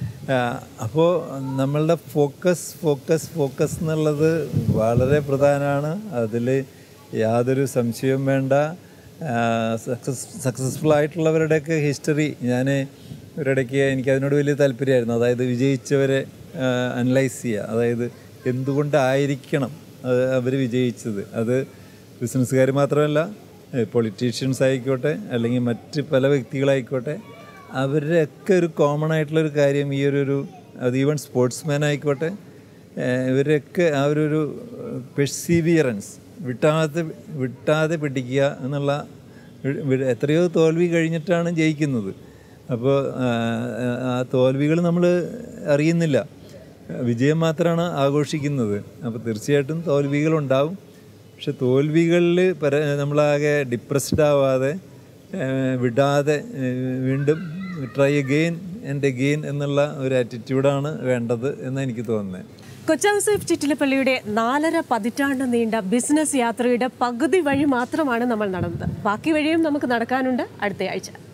അപ്പോൾ നമ്മളുടെ ഫോക്കസ് ഫോക്കസ് ഫോക്കസ് എന്നുള്ളത് വളരെ പ്രധാനമാണ് അതിൽ യാതൊരു സംശയവും വേണ്ട സക്സസ് സക്സസ്ഫുൾ ആയിട്ടുള്ളവരുടെയൊക്കെ ഹിസ്റ്ററി ഞാൻ ഒരിടയ്ക്ക് എനിക്ക് അതിനോട് വലിയ താല്പര്യമായിരുന്നു അതായത് വിജയിച്ചവരെ അനലൈസ് ചെയ്യുക അതായത് എന്തുകൊണ്ടായിരിക്കണം അവർ വിജയിച്ചത് അത് ബിസിനസ്സുകാർ മാത്രമല്ല പൊളിറ്റീഷ്യൻസ് ആയിക്കോട്ടെ അല്ലെങ്കിൽ മറ്റ് പല വ്യക്തികളായിക്കോട്ടെ അവരുടെയൊക്കെ ഒരു കോമൺ ആയിട്ടുള്ളൊരു കാര്യം ഈ ഒരു ഒരു അത് ഈവൻ സ്പോർട്സ്മാൻ ആയിക്കോട്ടെ ഏഹ് ഇവരൊക്കെ ആ ഒരു ഒരു പെർസീവിയറൻസ് വിട്ടാതെ വിട്ടാതെ പിടിക്കുക എന്നുള്ള വി- വി- എത്രയോ തോൽവി കഴിഞ്ഞിട്ടാണ് ജയിക്കുന്നത് അപ്പോൾ ആ തോൽവികൾ നമ്മൾ അറിയുന്നില്ല വിജയം മാത്രമാണ് ആഘോഷിക്കുന്നത് അപ്പോൾ തീർച്ചയായിട്ടും തോൽവികളുണ്ടാവും പക്ഷെ തോൽവികളിൽ പര നമ്മളാകെ ഡിപ്രസ്ഡ് ആവാതെ ഏഹ് വിടാതെ ഏഹ് വീണ്ടും ട്രൈ അഗെയിൻ ആൻഡ് അഗെയിൻ എന്നുള്ള ഒരു ആറ്റിറ്റ്യൂഡാണ് വേണ്ടത് എന്ന് എനിക്ക് തോന്നുന്നത് കൊച്ചൗസേഫ് ചിറ്റിലപ്പള്ളിയുടെ നാലര പതിറ്റാണ്ട് നീണ്ട ബിസിനസ് യാത്രയുടെ പകുതി വഴി മാത്രമാണ് നമ്മൾ നടന്നത് ബാക്കി വഴിയും നമുക്ക് നടക്കാനുണ്ട് അടുത്ത ആഴ്ച